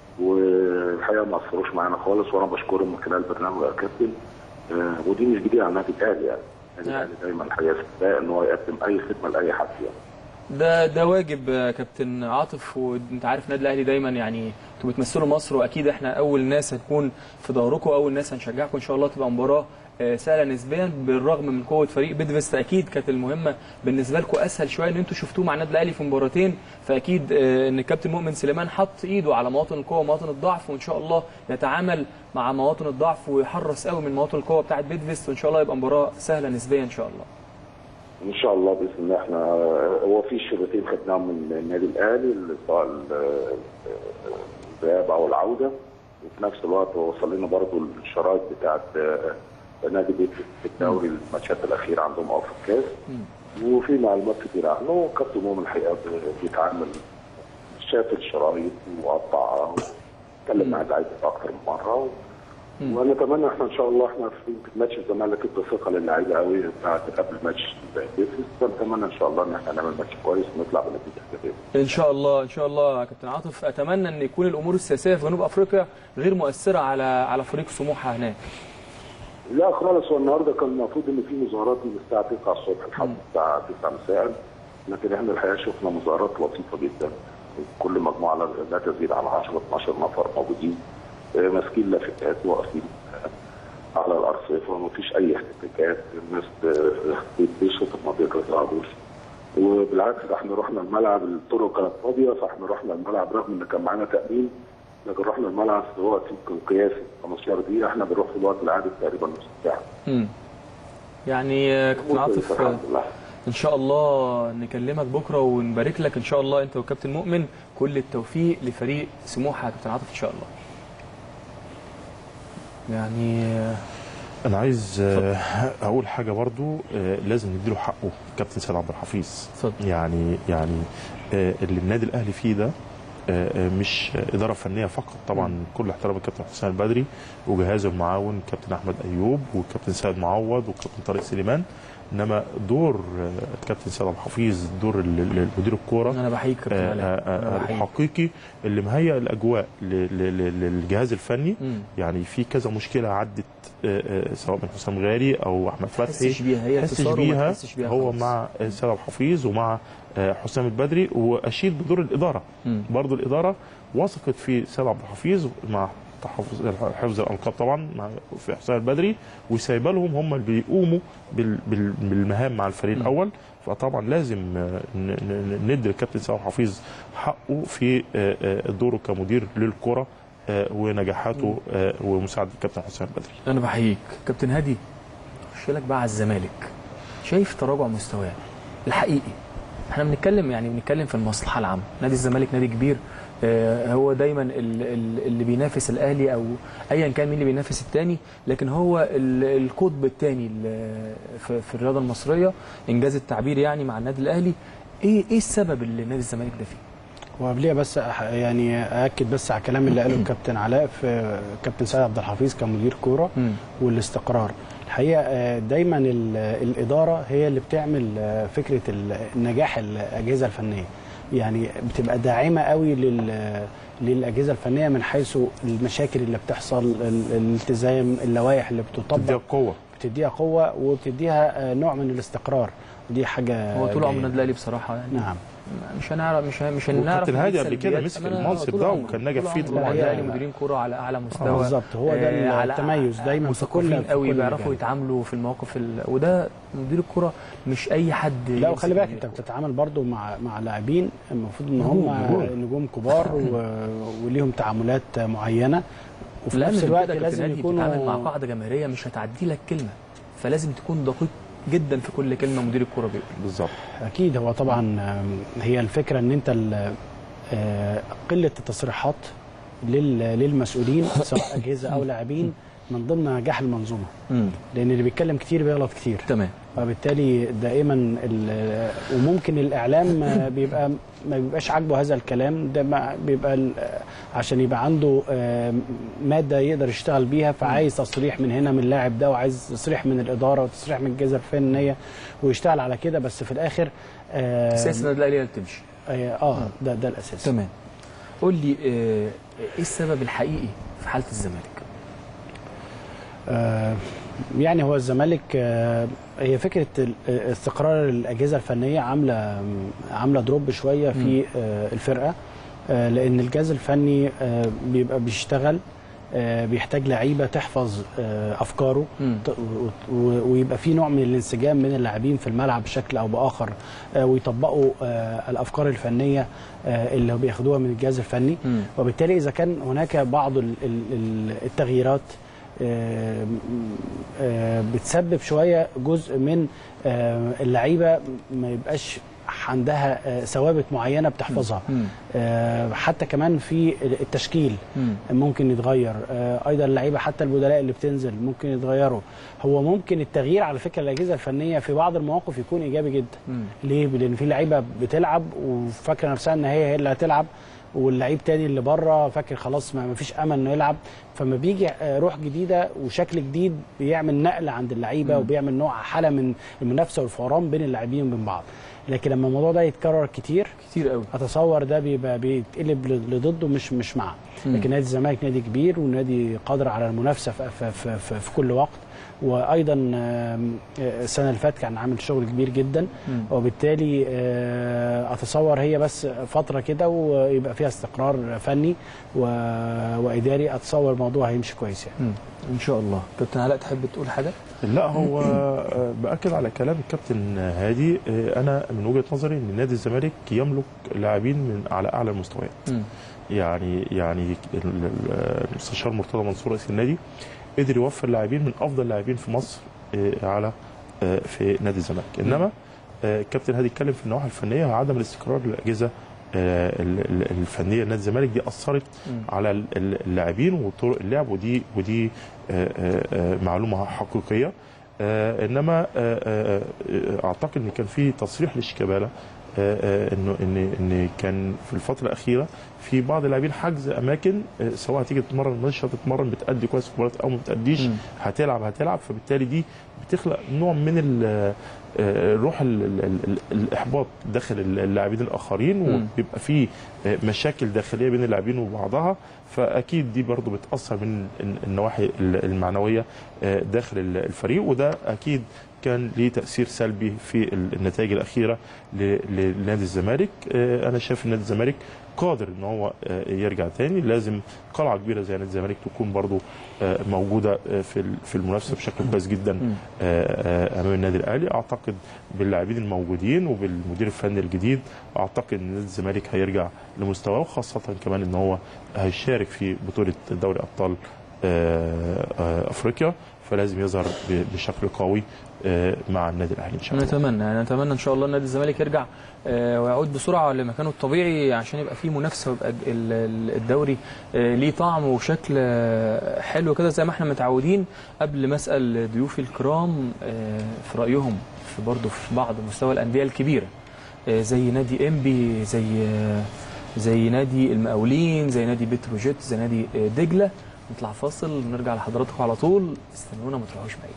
والحقيقه ما اثروش معانا خالص وانا بشكرهم من خلال برنامج يا كابتن آه، ودي مش جديده على النادي الاهلي يعني النادي نعم. الاهلي دايما الحقيقه استفاء ان هو يقدم اي خدمه لاي حد يعني ده ده واجب آه، كابتن عاطف وانت عارف النادي الاهلي دايما يعني انتوا بتمثلوا مصر واكيد احنا اول ناس هنكون في ظهركم اول ناس هنشجعكم ان شاء الله تبقى مباراه آه، سهله نسبيا بالرغم من قوه فريق بيدفست اكيد كانت المهمه بالنسبه لكم اسهل شويه ان انتوا شفتوه مع النادي الاهلي في مباراتين فاكيد آه، ان الكابتن مؤمن سليمان حط ايده على مواطن القوه ومواطن الضعف وان شاء الله يتعامل مع مواطن الضعف ويحرص قوي من مواطن القوه بتاعه بيدفست وان شاء الله يبقى مباراه سهله نسبيا ان شاء الله ان شاء الله باذن الله احنا هو في شغلتين خدناهم من النادي الاهلي اللي سواء ال- الذهاب او العوده وفي نفس الوقت وصل لنا برضه الشرايط بتاعت آه، نادي بيت في الدوري الماتشات الاخيره عندهم او في الكاس وفي معلومات كتير عنه وكابتن مؤمن الحقيقه بيتعامل شاف الشرايط وقطعها واتكلم مع اللعيبه اكتر من مره ونتمنى احنا ان شاء الله احنا في في ماتش الزمالك ادى ثقه للعيبه قوي بتاعت قبل ماتش بيتفس فنتمنى ان شاء الله ان احنا نعمل ماتش كويس ونطلع بنتيجه ايجابيه. ان شاء الله ان شاء الله يا كابتن عاطف اتمنى ان يكون الامور السياسيه في جنوب افريقيا غير مؤثره على على فريق سموحه هناك لا خالص هو النهارده كان المفروض ان في مظاهرات من الساعه 9 الصبح لحد الساعه 9 مساء لكن احنا الحقيقه شفنا مظاهرات لطيفه جدا كل مجموعه لا- لا تزيد عن 10 12 نفر موجودين آه، ماسكين لافتات واقفين آه، على الارصفه ومفيش اي احتكاكات الناس آه، بتشرب ما بيتظاهروش وبالعكس ده احنا رحنا الملعب الطرق كانت فاضيه فاحنا رحنا الملعب رغم ان كان معانا تامين لكن رحنا الملعب في وقت يمكن قياسي 15 دقيقه احنا بنروح في الوقت العادي تقريبا نص ساعه امم يعني آه، كابتن عاطف آه، الحمد لله ان شاء الله نكلمك بكره ونبارك لك ان شاء الله انت وكابتن مؤمن كل التوفيق لفريق سموحه يا كابتن عاطف ان شاء الله يعني آه، انا عايز آه، اقول حاجه برضو آه، لازم نديله حقه كابتن سيد عبد الحفيظ اتفضل يعني يعني آه، اللي النادي الاهلي فيه ده آه، آه، مش اداره فنيه فقط طبعا كل احترام الكابتن حسام البدري وجهازه المعاون كابتن احمد ايوب والكابتن سيد معوض والكابتن طارق سليمان انما دور آه، الكابتن سيد عبد الحفيظ دور ال- ال- مدير الكوره انا بحييك كابتن آه، علاء آه، أنا آه، بحييك. الحقيقي اللي مهيئ الاجواء ل- ل- ل- للجهاز الفني مم. يعني في كذا مشكله عدت آه، آه، سواء من حسام غالي او احمد ما فتحي تحسش بيها هي تحسش انتصار وما بيها تحسش بيها هو خالص. مع سيد عبد الحفيظ ومع آه، حسام البدري واشيد بدور الاداره مم. برضو الاداره وثقت في سيد عبد الحفيظ مع تحفظ حفظ الالقاب طبعا مع في حسام البدري وسايبه لهم هم اللي بيقوموا بال- بال- بالمهام مع الفريق م. الاول فطبعا لازم آه، ن- ن- ندي الكابتن سيد عبد الحفيظ حقه في آه، آه، دوره كمدير للكره آه، ونجاحاته آه، ومساعده الكابتن حسام البدري انا بحييك كابتن هادي خش لك بقى على الزمالك شايف تراجع مستواه الحقيقي احنا بنتكلم يعني بنتكلم في المصلحه العامه نادي الزمالك نادي كبير آه، هو دايما ال- ال- اللي بينافس الاهلي او ايا كان مين اللي بينافس التاني لكن هو ال- القطب التاني ال- في في الرياضه المصريه انجاز التعبير يعني مع النادي الاهلي ايه ايه السبب اللي نادي الزمالك ده فيه؟ وقبليها بس أح- يعني ااكد بس على الكلام اللي قاله الكابتن علاء في كابتن سيد عبد الحفيظ كمدير كوره مم. والاستقرار الحقيقه آه، دايما ال- الاداره هي اللي بتعمل آه، فكره ال- نجاح الاجهزه الفنيه يعني بتبقى داعمه قوي لل للاجهزه الفنيه من حيث المشاكل اللي بتحصل ال- الالتزام اللوائح اللي تديها بتطبق قوه بتديها قوه وبتديها آه، نوع من الاستقرار ودي حاجه هو طول عمر جيدة. النادي الاهلي بصراحه يعني نعم مش هنعرف مش مش هنعرف وكابتن هادي نجيب قبل كده سلبيات. مسك أنا المنصب طول ده عمري- وكان ناجح طول فيه عمري طبعاً. النادي الاهلي هي- مديرين كوره على اعلى مستوى بالظبط هو ده آه، على- التميز دايما في كل مثقفين في قوي كل بيعرفوا مجال. يتعاملوا في المواقف ال... وده مدير الكوره مش اي حد لا وخلي يمسك بالك مدير انت بتتعامل برضو مع مع لاعبين المفروض ان نجوم، هم نجوم. نجوم كبار و... وليهم تعاملات معينه وفي لا نفس من الوقت كده لازم لازم يكونوا بتتعامل مع يكونوا قاعده جماهيريه مش هتعدي لك كلمه فلازم تكون دقيق جدا في كل كلمه مدير الكوره بيقول بالظبط اكيد هو طبعا آم، هي الفكره ان انت ال- آه، قله التصريحات لل- للمسؤولين سواء اجهزه او لاعبين من ضمن نجاح المنظومه لان اللي بيتكلم كتير بيغلط كتير تمام وبالتالي دائما ال- وممكن الاعلام بيبقى ما بيبقاش عاجبه هذا الكلام ده ما بيبقى ال- عشان يبقى عنده آه، ماده يقدر يشتغل بيها فعايز تصريح من هنا من اللاعب ده وعايز تصريح من الاداره وتصريح من الجهاز الفنيه ويشتغل على كده بس في الاخر آه، اساس النادي الاهلي هي اللي بتمشي اه آه، ده ده الاساس تمام قول لي آه، ايه السبب الحقيقي في حاله الزمالك آه، يعني هو الزمالك آه، هي فكره ال- آه، استقرار الاجهزه الفنيه عامله عامله دروب شويه في آه، الفرقه آه، لان الجهاز الفني آه، بيبقى بيشتغل آه، بيحتاج لعيبه تحفظ آه، افكاره مم. ت- و- و- ويبقى في نوع من الانسجام من اللاعبين في الملعب بشكل او باخر آه، ويطبقوا آه، الافكار الفنيه آه، اللي بياخدوها من الجهاز الفني مم. وبالتالي اذا كان هناك بعض ال- ال- ال- التغييرات آه، آه، بتسبب شويه جزء من آه، اللعيبه ما يبقاش عندها آه، ثوابت معينه بتحفظها مم. آه، حتى كمان في التشكيل مم. ممكن يتغير آه، ايضا اللعيبه حتى البدلاء اللي بتنزل ممكن يتغيروا هو ممكن التغيير على فكره الاجهزه الفنيه في بعض المواقف يكون ايجابي جدا مم. ليه لان في لعيبه بتلعب وفاكره نفسها ان هي هي اللي هتلعب واللعيب تاني اللي بره فاكر خلاص ما فيش امل انه يلعب فما بيجي آه، روح جديده وشكل جديد بيعمل نقل عند اللعيبه مم. وبيعمل نوع حاله من المنافسه والفوران بين اللاعبين وبين بعض لكن لما الموضوع ده يتكرر كتير كتير قوي اتصور ده بيبقى بيتقلب ل- لضده مش مش معاه مم. لكن نادي الزمالك نادي كبير ونادي قادر على المنافسه في, في, في, في, في كل وقت وايضا آم، آه، السنه اللي فاتت كان عامل شغل كبير جدا مم. وبالتالي آه، اتصور هي بس فتره كده ويبقى فيها استقرار فني و- واداري اتصور الموضوع هيمشي كويس يعني مم. ان شاء الله كابتن علاء تحب تقول حاجه لا هو آه، باكد على كلام الكابتن هادي آه، انا من وجهه نظري ان نادي الزمالك يملك لاعبين من على اعلى المستويات مم. يعني يعني ال- ال- المستشار مرتضى منصور رئيس النادي قدر يوفر لاعبين من افضل اللاعبين في مصر آه، على آه، في نادي الزمالك انما آه، الكابتن هادي اتكلم في النواحي الفنيه وعدم الاستقرار للاجهزه آه، ال- ال- الفنيه لنادي الزمالك دي اثرت مم. على ال- ال- اللاعبين وطرق اللعب ودي ودي آه، آه، آه، معلومه حقيقيه آه، انما آه، آه، آه، اعتقد ان كان في تصريح لشيكابالا آه، آه، انه ان ان كان في الفتره الاخيره في بعض اللاعبين حجز اماكن آه، سواء هتيجي تتمرن مش هتتمرن بتادي كويس في المباريات او ما بتاديش مم. هتلعب هتلعب فبالتالي دي بتخلق نوع من ال- آه، روح ال- ال- ال- الاحباط داخل اللاعبين الاخرين مم. وبيبقى في آه، مشاكل داخليه بين اللاعبين وبعضها فاكيد دي برضو بتاثر من الن- النواحي ال- المعنويه آه، داخل ال- الفريق وده اكيد كان ليه تاثير سلبي في ال- النتائج الاخيره ل- لنادي الزمالك آه، انا شايف ان نادي الزمالك قادر ان هو آه، يرجع تاني لازم قلعه كبيره زي نادي الزمالك تكون برضو آه، موجوده آه، في ال- في المنافسه بشكل كويس جدا مم. آه، آه، امام النادي الاهلي اعتقد باللاعبين الموجودين وبالمدير الفني الجديد اعتقد ان نادي الزمالك هيرجع لمستواه وخاصه كمان ان هو هيشارك في بطوله دوري ابطال آه، آه، افريقيا فلازم يظهر ب- بشكل قوي آه، مع النادي الاهلي ان شاء الله نتمنى نتمنى ان شاء الله نادي الزمالك يرجع آه، ويعود بسرعه لمكانه الطبيعي عشان يبقى فيه منافسه ويبقى ال- ال- الدوري آه، ليه طعم وشكل آه، حلو كده زي ما احنا متعودين قبل ما اسال ضيوفي الكرام آه، في رايهم في برضه في بعض مستوى الانديه الكبيره آه، زي نادي انبي زي آه، زي نادي المقاولين زي نادي بتروجيت زي نادي آه، دجله نطلع فاصل ونرجع لحضراتكم على طول استنونا ما تروحوش بعيد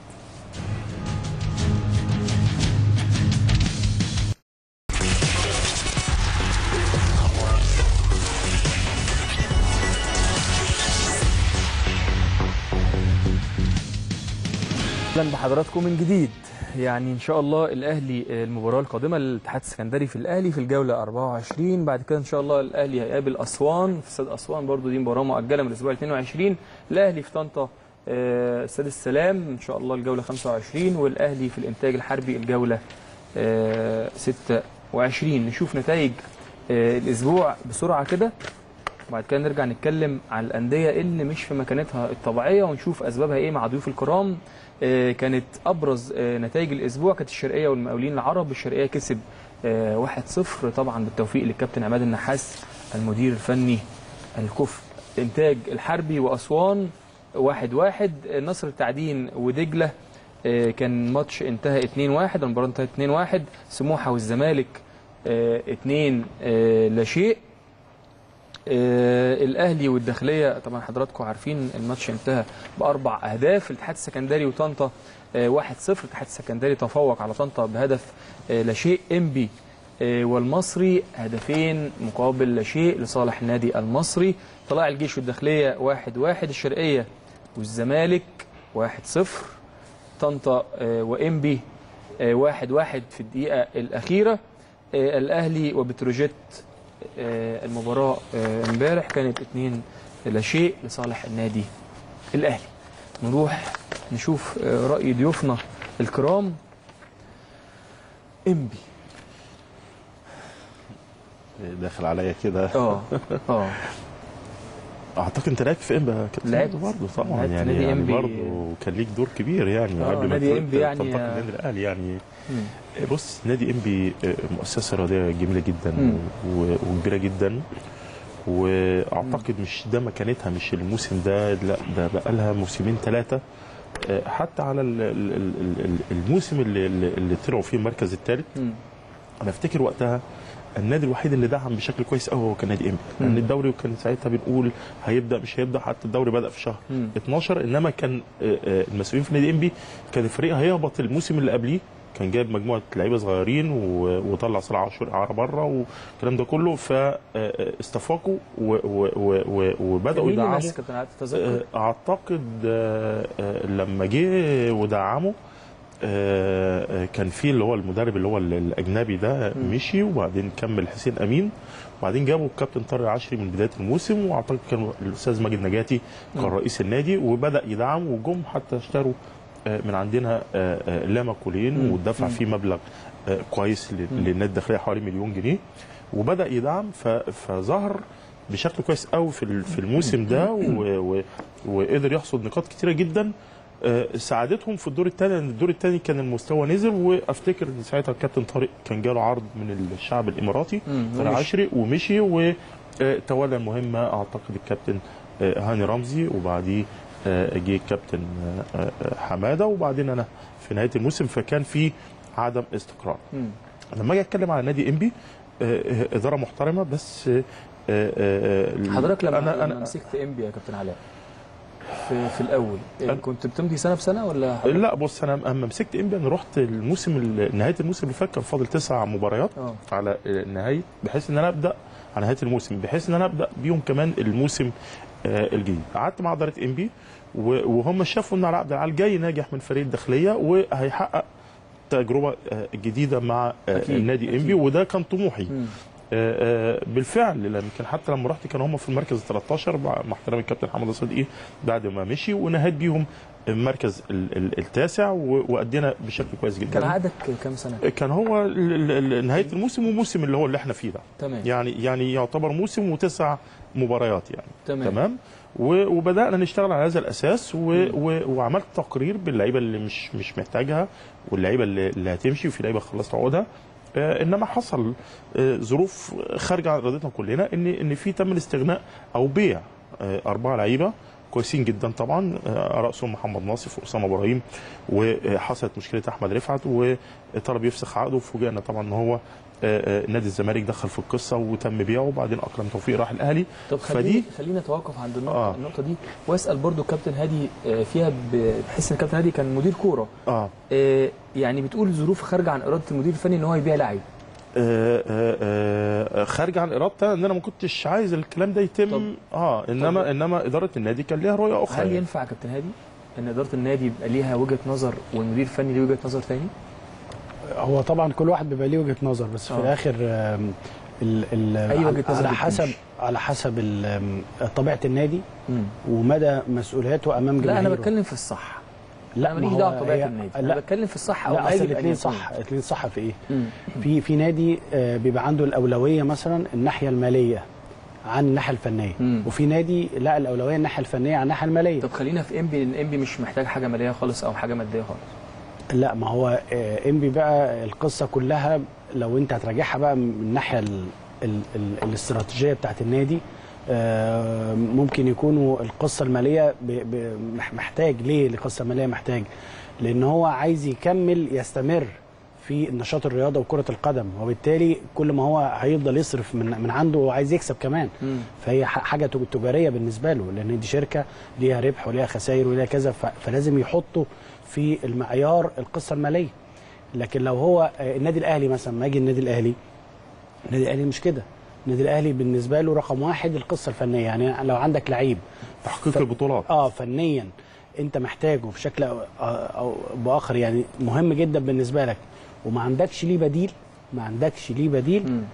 اهلا بحضراتكم من جديد يعني ان شاء الله الاهلي المباراه القادمه للاتحاد السكندري في الاهلي في الجوله 24 بعد كده ان شاء الله الاهلي هيقابل اسوان في استاد اسوان برضو دي مباراه مؤجله من الاسبوع 22 الاهلي في طنطا آه، استاد السلام ان شاء الله الجوله 25 والاهلي في الانتاج الحربي الجوله آه، 26 نشوف نتائج آه، الاسبوع بسرعه كده وبعد كده نرجع نتكلم عن الانديه اللي مش في مكانتها الطبيعيه ونشوف اسبابها ايه مع ضيوف الكرام آه، كانت ابرز آه، نتائج الاسبوع كانت الشرقيه والمقاولين العرب الشرقيه كسب آه، 1-0 طبعا بالتوفيق للكابتن عماد النحاس المدير الفني الكفء انتاج الحربي واسوان 1-1 النصر التعدين ودجله آه، كان ماتش انتهى 2-1 المباراه انتهت 2-1 سموحه والزمالك 2 لا شيء آه، الاهلي والداخليه طبعا حضراتكم عارفين الماتش انتهى باربع اهداف الاتحاد السكندري وطنطا آه، 1-0 الاتحاد السكندري تفوق على طنطا بهدف آه، لا شيء انبي آه، والمصري هدفين مقابل لا شيء لصالح النادي المصري طلائع الجيش والداخليه 1-1 الشرقيه والزمالك 1-0 طنطا آه، وانبي 1-1 في الدقيقه الاخيره آه، الاهلي وبتروجيت آه، المباراة آه، امبارح كانت اتنين لا شيء لصالح النادي الأهلي نروح نشوف آه، رأي ضيوفنا الكرام انبي داخل عليا كده اه اه اعتقد انت لعبت في انبا يا كابتن لعبت. برضه طبعا لعبت يعني, نادي يعني إنبي. برضه كان ليك دور كبير يعني آه، قبل ما نادي تروح إنبي يعني، تنتقل آه. النادي الاهلي يعني مم. بص نادي انبي آه، مؤسسه رياضيه جميله جدا مم. و- وكبيره جدا واعتقد مش ده مكانتها مش الموسم ده لا ده بقى لها موسمين ثلاثه حتى على ال- ال- ال- ال- الموسم اللي اللي اللي طلعوا فيه المركز الثالث مم. انا افتكر وقتها النادي الوحيد اللي دعم بشكل كويس قوي هو كان نادي انبي مم. لان الدوري كان ساعتها بنقول هيبدا مش هيبدا حتى الدوري بدا في شهر مم. 12 انما كان آه، آه، المسؤولين في نادي انبي كان الفريق هيهبط الموسم اللي قبليه كان جايب مجموعه لعيبه صغيرين و- وطلع صلاح عاشور اعاره بره والكلام ده كله فاستفاقوا وبداوا مين اللي يدعموا ماسك كابتن عادل تتذكر؟ آه، اعتقد آه، آه، لما جه ودعمه آه، آه، كان في اللي هو المدرب اللي هو ال- الاجنبي ده مم. مشي وبعدين كمل حسين امين وبعدين جابوا الكابتن طارق العشري من بدايه الموسم واعتقد كان الاستاذ ماجد نجاتي كان مم. رئيس النادي وبدا يدعم وجم حتى اشتروا آه، من عندنا آه، آه، لاما كولين مم. ودفع مم. فيه مبلغ آه، كويس لل- مم. للنادي الداخليه حوالي مليون جنيه وبدا يدعم ف- فظهر بشكل كويس قوي في ال- في الموسم ده و- و- وقدر يحصد نقاط كتيره جدا آه، ساعدتهم في الدور الثاني لان الدور الثاني كان المستوى نزل وافتكر ان ساعتها الكابتن طارق كان جاله عرض من الشعب الاماراتي مم. طارق ومشي. عشري ومشي وتولى المهمه اعتقد الكابتن آه، هاني رمزي وبعديه آه، جه الكابتن آه، آه، حماده وبعدين انا في نهايه الموسم فكان في عدم استقرار مم. لما اجي اتكلم على نادي انبي آه، آه، اداره محترمه بس آه، آه، آه، حضرتك لما انا لما انا مسكت انبي يا كابتن علاء في, في الاول إيه، أنا- كنت بتمضي سنه بسنه ولا حضرتك- لا بص انا اما مسكت انبي انا رحت الموسم ال- نهايه الموسم اللي فات كان فاضل تسع مباريات اه على نهايه بحيث ان انا ابدا على نهايه الموسم بحيث ان انا ابدا بيهم كمان الموسم آه، الجديد قعدت مع اداره انبي وهم شافوا ان علاء عبد العال جاي ناجح من فريق الداخليه وهيحقق تجربه آه، جديده مع آه، أكيد، النادي أكيد. انبي وده كان طموحي مم. آه، آه، بالفعل لان يمكن حتى لما رحت كانوا هم في المركز ال 13 مع مع احترامي الكابتن حمد صدقي بعد ما مشي ونهيت بيهم المركز ال- ال- التاسع و- وادينا بشكل كويس جدا كان عقدك كام سنه كان هو ال- ال- ال- نهايه الموسم وموسم اللي هو اللي احنا فيه ده تمام يعني يعني يعتبر موسم وتسع مباريات يعني تمام, تمام و- وبدانا نشتغل على هذا الاساس و و وعملت تقرير باللعيبه اللي مش مش محتاجها واللعيبه اللي, اللي هتمشي وفي لعيبه خلصت عقودها آه انما حصل آه ظروف خارجه عن ارادتنا كلنا ان ان في تم الاستغناء او بيع آه اربعه لعيبه كويسين جدا طبعا آه، راسهم محمد ناصف واسامه ابراهيم وحصلت مشكله احمد رفعت وطلب يفسخ عقده وفوجئنا طبعا ان هو آه، آه، نادي الزمالك دخل في القصه وتم بيعه وبعدين اكرم توفيق راح الاهلي طب فدي- خليني خلينا نتوقف عند النقطه آه. النقطه دي واسال برضو كابتن هادي آه، فيها ب- بحس ان كابتن هادي كان مدير كوره اه آه، يعني بتقول ظروف خارجه عن اراده المدير الفني ان هو يبيع لعيب آه، آه، آه، خارج عن ارادتها ان انا ما كنتش عايز الكلام ده يتم طب- اه انما طب- انما اداره النادي كان ليها رؤيه اخرى هل يعني. ينفع يا كابتن هادي ان اداره النادي يبقى ليها وجهه نظر والمدير الفني ليه وجهه نظر تاني؟ هو طبعا كل واحد بيبقى ليه وجهه نظر بس في آه. الاخر آم، ال ال أي وجهة نظر على بتمشي. حسب على حسب ال- آم، طبيعه النادي ومدى مسؤوليته امام لا انا جماهيره بتكلم في الصح لا انا ما ماليش هو دعوه بطبيعه هي- النادي انا لا بتكلم في الصح او لا العيب اصل يبقى الاثنين يكون. صح الاثنين صح في ايه؟ مم. في في نادي آه، بيبقى عنده الاولويه مثلا الناحيه الماليه عن الناحيه الفنيه مم. وفي نادي لا الاولويه الناحيه الفنيه عن الناحيه الماليه طب خلينا في انبي لان انبي مش محتاج حاجه ماليه خالص او حاجه ماديه خالص لا ما هو آه، انبي بقى القصه كلها لو انت هتراجعها بقى من الناحيه ال ال ال الاستراتيجيه بتاعت النادي آه، ممكن يكونوا القصه الماليه ب- ب- مح- محتاج ليه القصه الماليه محتاج لان هو عايز يكمل يستمر في النشاط الرياضه وكره القدم وبالتالي كل ما هو هيفضل يصرف من من عنده وعايز يكسب كمان مم. فهي ح- حاجه تج- تجاريه بالنسبه له لان دي شركه ليها ربح وليها خسائر وليها كذا ف- فلازم يحطه في المعيار القصه الماليه لكن لو هو آه، النادي الاهلي مثلا ما يجي النادي الاهلي النادي الاهلي مش كده النادي الاهلي بالنسبه له رقم واحد القصه الفنيه يعني لو عندك لعيب تحقيق ف- البطولات اه فنيا انت محتاجه بشكل او, أو باخر يعني مهم جدا بالنسبه لك وما عندكش ليه بديل ما عندكش ليه بديل مم.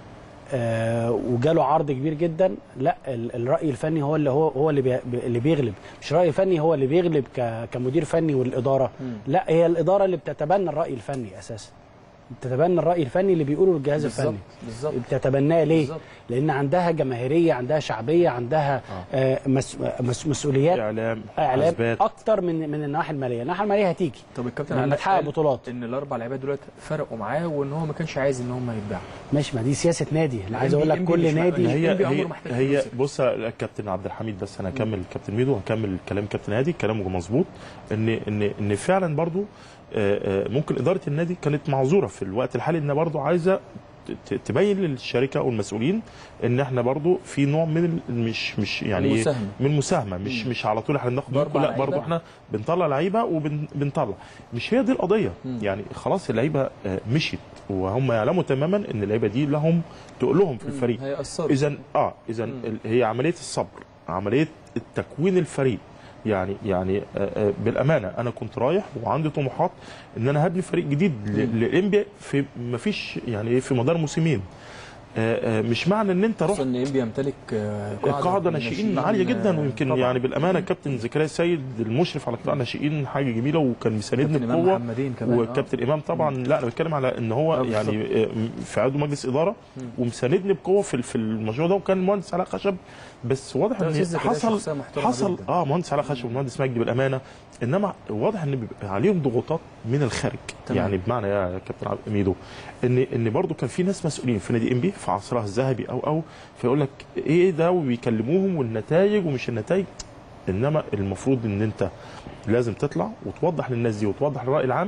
آه وجاله عرض كبير جدا لا ال- الراي الفني هو اللي هو هو اللي بي اللي بيغلب مش الراي الفني هو اللي بيغلب ك- كمدير فني والاداره مم. لا هي الاداره اللي بتتبنى الراي الفني اساسا بتتبنى الراي الفني اللي بيقوله الجهاز بالظبط الفني بالظبط بتتبناه ليه بالظبط. لان عندها جماهيريه عندها شعبيه عندها آه مس مس مسؤوليات اعلام اعلام اثبات اكتر من من الناحيه الماليه الناحيه الماليه هتيجي طب الكابتن لما علاء تحقق قال بطولات. ان الاربع لعيبه دولت فرقوا معاه وان هو ما كانش عايز ان هم يتباعوا ماشي ما دي سياسه نادي انا عايز إنبي- اقول لك إنبي كل مش نادي محتاج- هي إنبي عمره هي ما احتاج هي فلوس. بص يا كابتن عبد الحميد بس انا هكمل كابتن ميدو هكمل كلام كابتن هادي كلامه مظبوط ان ان ان فعلا برضو آه، آه، ممكن اداره النادي كانت معذوره في الوقت الحالي ان برضو عايزه ت- تبين للشركه او المسؤولين ان احنا برضو في نوع من ال- مش مش يعني إيه؟ المساهمة. من المساهمه مش مش على طول احنا بناخد بأربع منكم لا برضو لعيبة. احنا بنطلع لعيبه وبنطلع مش هي دي القضيه يعني خلاص اللعيبه آه، مشيت وهم يعلموا تماما ان اللعيبه دي لهم تقولهم في الفريق هيأثروا اذا اه اذا هي عمليه الصبر عمليه التكوين الفريق يعني يعني آه، آه، بالامانه انا كنت رايح وعندي طموحات ان انا هبني فريق جديد ل- للانبياء في ما فيش يعني إيه، في مدار موسمين آه، آه، مش معنى ان انت رحت خصوصا ان انبي يمتلك آه، قاعده ناشئين عاليه جدا آه، ويمكن طبعاً. يعني بالامانه كابتن زكريا السيد المشرف على قطاع الناشئين حاجه جميله وكان مساندني كابتن إمام بقوه محمدين كمان، آه. وكابتن امام طبعا لا انا بتكلم على ان هو آه، يعني آه، في عضو مجلس اداره ومساندني بقوه في في المشروع ده وكان المهندس علاء خشب بس واضح لا، ان أستاذ زكريا حصل شخصية محترمة حصل جداً. اه مهندس علاء خشب والمهندس مجدي بالامانه انما واضح ان بيبقى عليهم ضغوطات من الخارج تمام. يعني بمعنى يا كابتن عبد ميدو ان ان برضو كان في ناس مسؤولين في نادي ام بي في عصرها الذهبي او او فيقول لك ايه ده وبيكلموهم والنتائج ومش النتائج انما المفروض ان انت لازم تطلع وتوضح للناس دي وتوضح للراي العام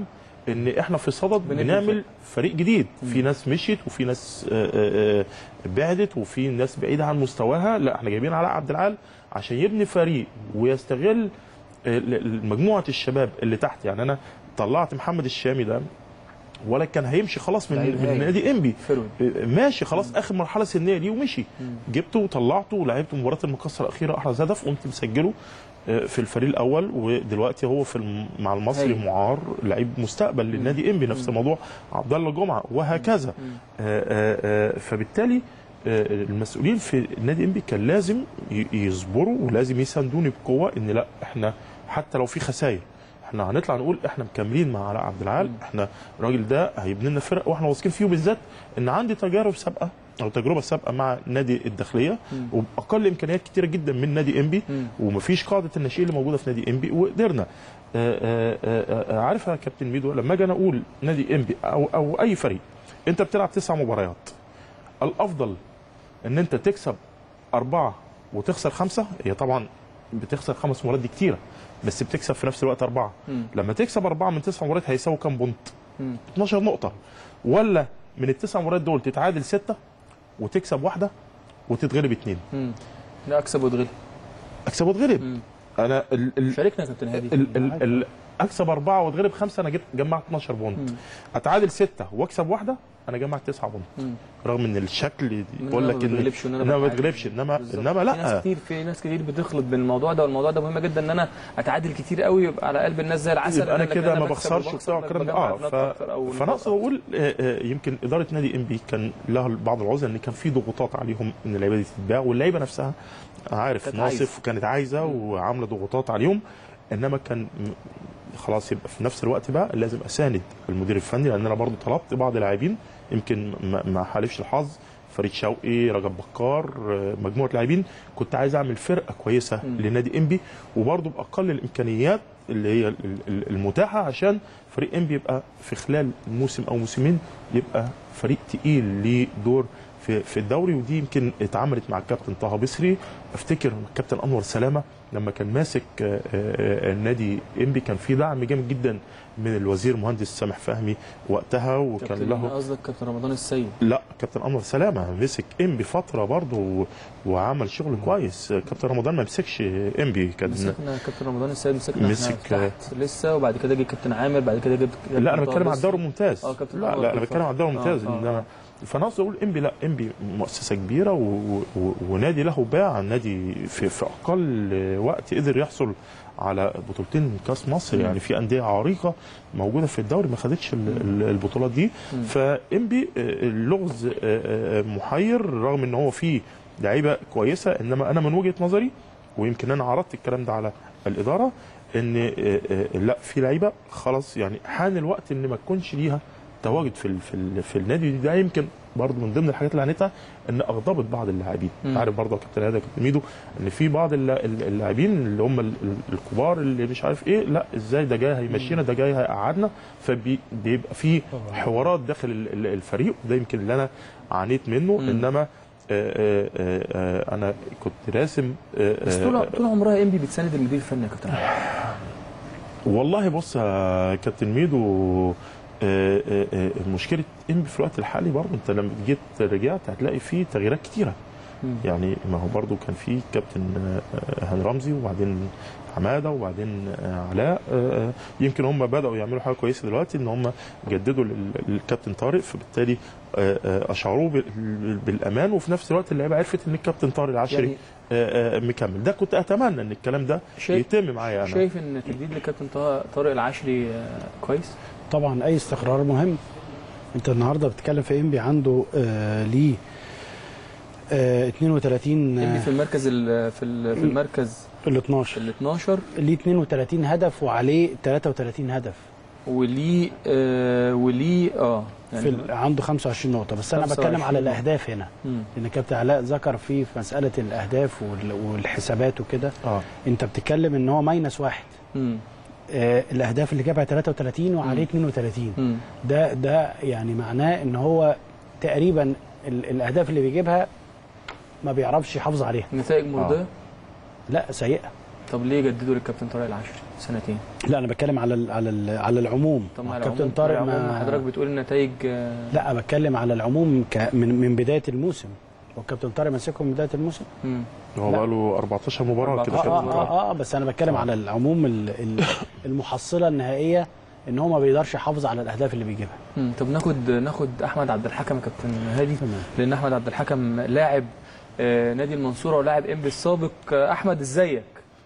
ان احنا في صدد بنبني بنعمل فريق جديد في ناس مشيت وفي ناس آه، آه، آه، بعدت وفي ناس بعيده عن مستواها لا احنا جايبين علاء عبد العال عشان يبني فريق ويستغل آه، ل- ل- مجموعه الشباب اللي تحت يعني انا طلعت محمد الشامي ده ولا كان هيمشي خلاص من لعيب من هايل. نادي انبي فرود ماشي خلاص اخر مرحله سنيه ليه ومشي جبته وطلعته ولعبته مباراه المكسر الاخيره احرز هدف قمت مسجله آه، في الفريق الاول ودلوقتي هو في الم- مع المصري هايل. معار لعيب مستقبل للنادي انبي نفس الموضوع عبد الله جمعه وهكذا آه، آه، آه، فبالتالي آه، المسؤولين في النادي انبي كان لازم ي- يصبروا ولازم يساندوني بقوه ان لا احنا حتى لو في خسائر احنا هنطلع نقول احنا مكملين مع علاء عبد العال احنا الراجل ده هيبني لنا فرق واحنا واثقين فيه بالذات ان عندي تجارب سابقه او تجربه سابقه مع نادي الداخليه وباقل امكانيات كتيره جدا من نادي انبي ومفيش قاعده الناشئين اللي موجوده في نادي انبي وقدرنا آه، آه، آه، آه، عارف يا كابتن ميدو لما اجي انا اقول نادي انبي او او اي فريق انت بتلعب تسع مباريات الافضل ان انت تكسب اربعه وتخسر خمسه هي طبعا بتخسر خمس مباريات دي كتيره بس بتكسب في نفس الوقت اربعه لما تكسب اربعه من تسع مباريات هيساوي كام بونت؟ 12 نقطه ولا من التسع مباريات دول تتعادل سته وتكسب واحده وتتغلب اثنين لا اكسب واتغلب اكسب واتغلب مم. انا ال ال شاركنا يا كابتن هادي ال ال ال اكسب اربعه واتغلب خمسه انا جبت جمعت 12 بونت اتعادل سته واكسب واحده انا جمعت تسعه بونت مم. رغم ان الشكل إن بيقول أنا لك ما ان بتغلبش وإن أنا انما ما بتعادل. بتغلبش انما بالظبط. انما في ناس لا كتير في ناس كتير بتخلط بين الموضوع ده والموضوع ده مهم جدا ان انا اتعادل كتير قوي يبقى على قلب الناس زي العسل يبقى انا لكن كده ما بكسب بخسرش وبخسر، وبتاع الكلام ده بجمع اه بنقط ف... أكتر أو فانا اقصد اقول آه، آه، يمكن اداره نادي ام بي كان لها بعض العذر ان كان في ضغوطات عليهم ان اللعيبه دي تتباع واللعيبه نفسها عارف كانت ناصف عايزة. كانت عايزه وعامله ضغوطات عليهم انما كان م- خلاص يبقى في نفس الوقت بقى لازم اساند المدير الفني لان انا برضو طلبت بعض اللاعبين يمكن ما- ما حالفش الحظ فريد شوقي رجب بكار آه، مجموعه لاعبين كنت عايز اعمل فرقه كويسه لنادي انبي وبرضو باقل الامكانيات اللي هي ال- ال- المتاحه عشان فريق انبي يبقى في خلال موسم او موسمين يبقى فريق تقيل ليه دور في في الدوري ودي يمكن اتعملت مع الكابتن طه بصري افتكر الكابتن انور سلامه لما كان ماسك آه، آه، النادي انبي كان في دعم جامد جدا من الوزير مهندس سامح فهمي وقتها وكان كابتن له قصدك كابتن رمضان السيد لا كابتن انور سلامه مسك انبي فتره برضه و- وعمل شغل كويس كابتن رمضان ما مسكش انبي كان مسكنا كابتن رمضان السيد مسكنا مسك- مسك تحت لسه وبعد كده جه كابتن عامر بعد كده جبت لا انا بتكلم على الدوري الممتاز اه كابتن لا أنور لا انا كان بتكلم على الدوري آه، الممتاز آه، انما آه. فانا اقصد اقول انبي لا انبي مؤسسه كبيره و... و... ونادي له باع نادي في... في اقل وقت قدر يحصل على بطولتين كاس مصر يعني في انديه عريقه موجوده في الدوري ما خدتش ال- ال- البطولات دي فانبي آه، اللغز آه، آه، محير رغم ان هو فيه لعيبه كويسه انما انا من وجهه نظري ويمكن انا عرضت الكلام ده على الاداره ان آه، آه، لا في لعيبه خلاص يعني حان الوقت ان ما تكونش ليها تواجد في ال في, ال في النادي ده يمكن برضه من ضمن الحاجات اللي عانيتها ان اغضبت بعض اللاعبين مم. عارف برضه يا كابتن هذا كابتن ميدو ان في بعض الل- الل- اللاعبين اللي هم ال- ال- الكبار اللي مش عارف ايه لا ازاي ده جاي هيمشينا ده جاي هيقعدنا فبيبقى في حوارات داخل ال- ال- الفريق وده يمكن اللي انا عانيت منه مم. انما آه، آه، آه، آه، انا كنت راسم آه، بس آه، طول طول عمرها انبي بتساند المدير الفني يا كابتن عامر. والله بص يا كابتن ميدو آه، آه، آه، مشكله انبي في الوقت الحالي برضه انت لما جيت رجعت هتلاقي فيه تغييرات كتيره مم. يعني ما هو برضه كان في كابتن آه، هاني رمزي وبعدين حماده وبعدين آه، علاء آه، يمكن هم بداوا يعملوا حاجه كويسه دلوقتي ان هم جددوا لل- للكابتن طارق فبالتالي آه، آه، اشعروه بال- بالامان وفي نفس الوقت اللعيبه عرفت ان الكابتن طارق العشري يعني آه، آه، مكمل ده كنت اتمنى ان الكلام ده شايف يتم معايا انا شايف ان تجديد للكابتن طه- طارق العشري آه، كويس طبعا اي استقرار مهم انت النهارده بتتكلم في انبي عنده آه ليه آه 32 انبي آه في المركز ال- في ال- في المركز ال 12 ال 12 ليه 32 هدف وعليه 33 هدف وليه آه وليه اه في ال- عنده 25 نقطة بس أنا 25 بتكلم على نقطة. الأهداف هنا مم. لأن كابتن علاء ذكر في في مسألة الأهداف وال- والحسابات وكده اه أنت بتتكلم إن هو ماينس واحد مم. آه الأهداف اللي جابها 33 وعليه 32 مم. ده ده يعني معناه إن هو تقريبا ال- الأهداف اللي بيجيبها ما بيعرفش يحافظ عليها نتائج مرضيه لا سيئة طب ليه جددوا للكابتن طارق العشري سنتين لا انا بتكلم على ال على ال على العموم طب ما كابتن العموم- طارق العموم ما حضرتك بتقول النتائج آه، لا بتكلم على العموم ك من من بدايه الموسم والكابتن طارق ماسكهم من بدايه الموسم مم. هو لا. بقى له 14 مباراه كده اه في اه المباراة. اه, آه بس انا بتكلم على العموم ال- ال- المحصله النهائيه ان هو ما بيقدرش يحافظ على الاهداف اللي بيجيبها مم. طب ناخد ناخد احمد عبد الحكم يا كابتن هادي تمام. لان احمد عبد الحكم لاعب آه، نادي المنصوره ولاعب انبي السابق آه، احمد ازيك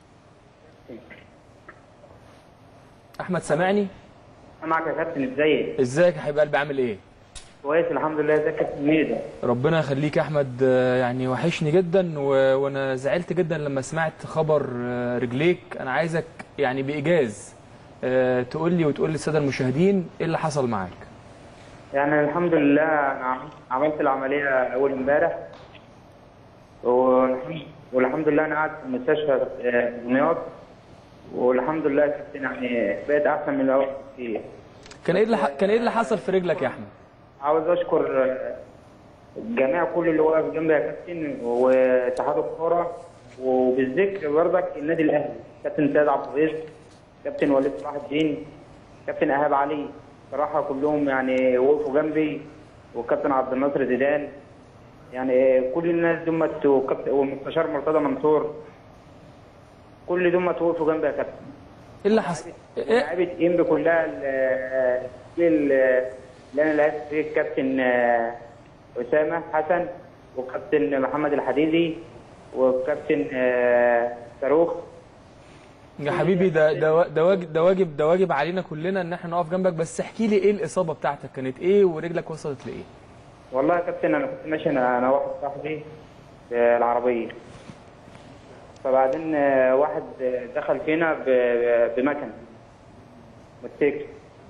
احمد سامعني أنا معك يا كابتن ازيك؟ ازيك يا حبيب قلبي عامل ايه كويس الحمد لله ازيك يا كابتن ميدو؟ ربنا يخليك يا احمد آه، يعني وحشني جدا و... وانا زعلت جدا لما سمعت خبر آه، رجليك انا عايزك يعني بايجاز آه، تقول لي وتقول للساده المشاهدين ايه اللي حصل معاك يعني الحمد لله انا عم- عملت العمليه اول امبارح والحمد والحمد لله انا قاعد في المستشفى في دمياط والحمد لله يا كابتن يعني بقيت احسن من الاول كتير كان ايه اللي ح... كان ايه اللي حصل في رجلك يا احمد عاوز اشكر آه، الجميع كل اللي واقف جنبي يا كابتن واتحاد الكوره وبالذكر برضك النادي الاهلي كابتن سيد عبد الرئيس كابتن وليد صلاح الدين كابتن ايهاب علي صراحه كلهم يعني وقفوا جنبي وكابتن عبد الناصر زيدان يعني كل الناس دمت وكابتن والمستشار مرتضى منصور كل دمت وقفوا جنبي يا كابتن ايه اللي حصل إيه؟ لعيبه انبي كلها ال- ال- اللي انا لعبت فيه الكابتن آه، اسامه حسن وكابتن محمد الحديدي وكابتن آه، صاروخ يا حبيبي ده ده وا- ده واجب ده واجب ده واجب علينا كلنا ان احنا نقف جنبك بس احكي لي ايه الاصابه بتاعتك كانت ايه ورجلك وصلت لايه والله يا كابتن انا كنت ماشي انا أنا واحد صاحبي في العربيه فبعدين آه، واحد آه، دخل فينا ب- بمكنه موتوسيكل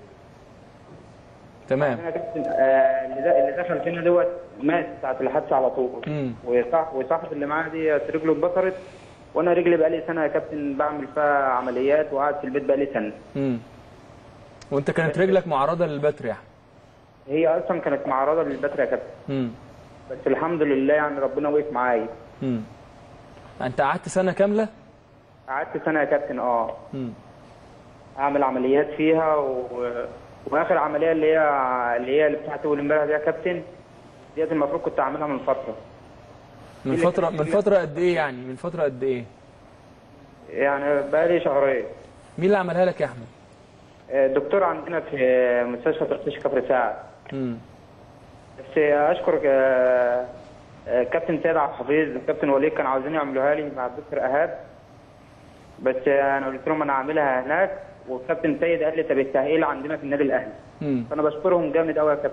تمام انا كابتن آه، اللي د- اللي دخل فينا دوت مات ساعه الحادثه على طول امم وصاح وصاحب اللي معاه دي رجله اتبصرت وانا رجلي بقالي سنه يا كابتن بعمل فيها عمليات وقاعد في البيت بقالي سنه امم وانت كانت رجلك معرضه للبتر يا احمد هي اصلا كانت معرضه للبتر يا كابتن امم بس الحمد لله يعني ربنا وقف معايا امم انت قعدت سنه كامله قعدت سنه يا كابتن اه امم اعمل عمليات فيها و... واخر عمليه اللي هي اللي هي اللي بتاعت اول امبارح دي يا كابتن ديت المفروض كنت اعملها من فتره من فتره من فتره قد ايه يعني من فتره قد ايه يعني بقالي شهرين مين اللي عملها لك يا احمد الدكتور عندنا في مستشفى تفتيش كفر سعد امم بس اشكر آه، آه، كابتن سيد عبد الحفيظ وكابتن وليد كانوا عاوزين يعملوها لي مع الدكتور ايهاب بس انا قلت لهم انا هعملها هناك والكابتن سيد قال لي طب التاهيل عندنا في النادي الاهلي امم فانا بشكرهم جامد قوي يا كابتن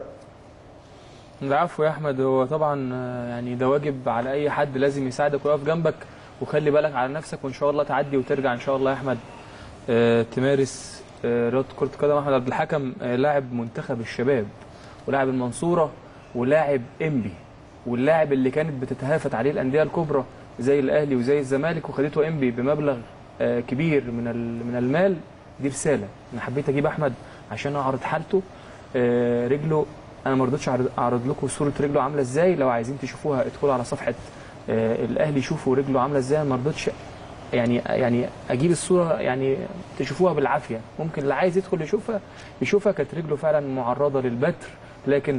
العفو يا احمد هو طبعا آه، يعني ده واجب على اي حد لازم يساعدك ويقف جنبك وخلي بالك على نفسك وان شاء الله تعدي وترجع ان شاء الله يا احمد آه، تمارس آه، رياضه كره القدم احمد عبد الحكم آه، لاعب منتخب الشباب ولاعب المنصوره ولاعب انبي واللاعب اللي كانت بتتهافت عليه الانديه الكبرى زي الاهلي وزي الزمالك وخدته انبي بمبلغ آه، كبير من ال- من المال دي رساله انا حبيت اجيب احمد عشان اعرض حالته آه، رجله انا ما رضيتش اعرض أعرض لكم صوره رجله عامله ازاي لو عايزين تشوفوها ادخلوا على صفحه آه، الاهلي شوفوا رجله عامله ازاي أنا ما رضيتش يعني يعني اجيب الصوره يعني تشوفوها بالعافيه ممكن اللي عايز يدخل يشوفها يشوفها كانت رجله فعلا معرضه للبتر لكن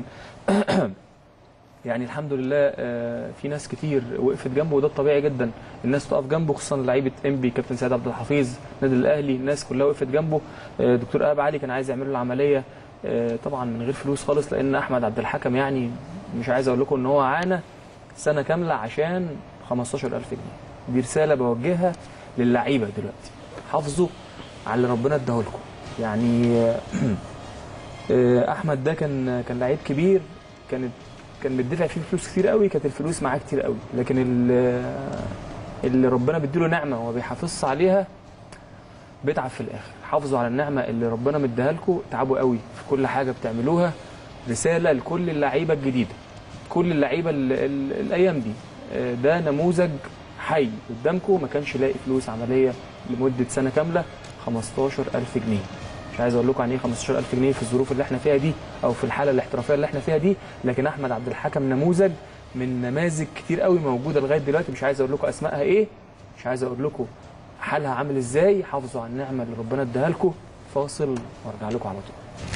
يعني الحمد لله آه، في ناس كتير وقفت جنبه وده الطبيعي جدا الناس تقف جنبه خصوصا لعيبه انبي كابتن سيد عبد الحفيظ النادي الاهلي الناس كلها وقفت جنبه آه، دكتور ايهاب علي كان عايز يعمل له العمليه آه، طبعا من غير فلوس خالص لان احمد عبد الحكم يعني مش عايز اقول لكم ان هو عانى سنه كامله عشان 15000 جنيه دي رساله بوجهها للعيبه دلوقتي حافظوا على اللي ربنا اداه لكم يعني آه، آه، احمد ده كان كان لعيب كبير كانت كان بيدفع فيه فلوس كتير قوي كانت الفلوس معاه كتير قوي لكن ال- اللي ربنا بيديله نعمه وما بيحافظش عليها بيتعب في الاخر حافظوا على النعمه اللي ربنا مديها لكم تعبوا قوي في كل حاجه بتعملوها رساله لكل اللعيبه الجديده كل اللعيبه ال- ال- الايام دي آه، ده نموذج حي قدامكم ما كانش لاقي فلوس عمليه لمده سنه كامله 15000 جنيه مش عايز اقول لكم عن ايه 15000 جنيه في الظروف اللي احنا فيها دي او في الحاله الاحترافيه اللي احنا فيها دي لكن احمد عبد الحكم نموذج من نماذج كتير قوي موجوده لغايه دلوقتي مش عايز اقول لكم اسمائها ايه مش عايز اقول لكم حالها عامل ازاي حافظوا على النعمه اللي ربنا اداها لكم فاصل وارجع لكم على طول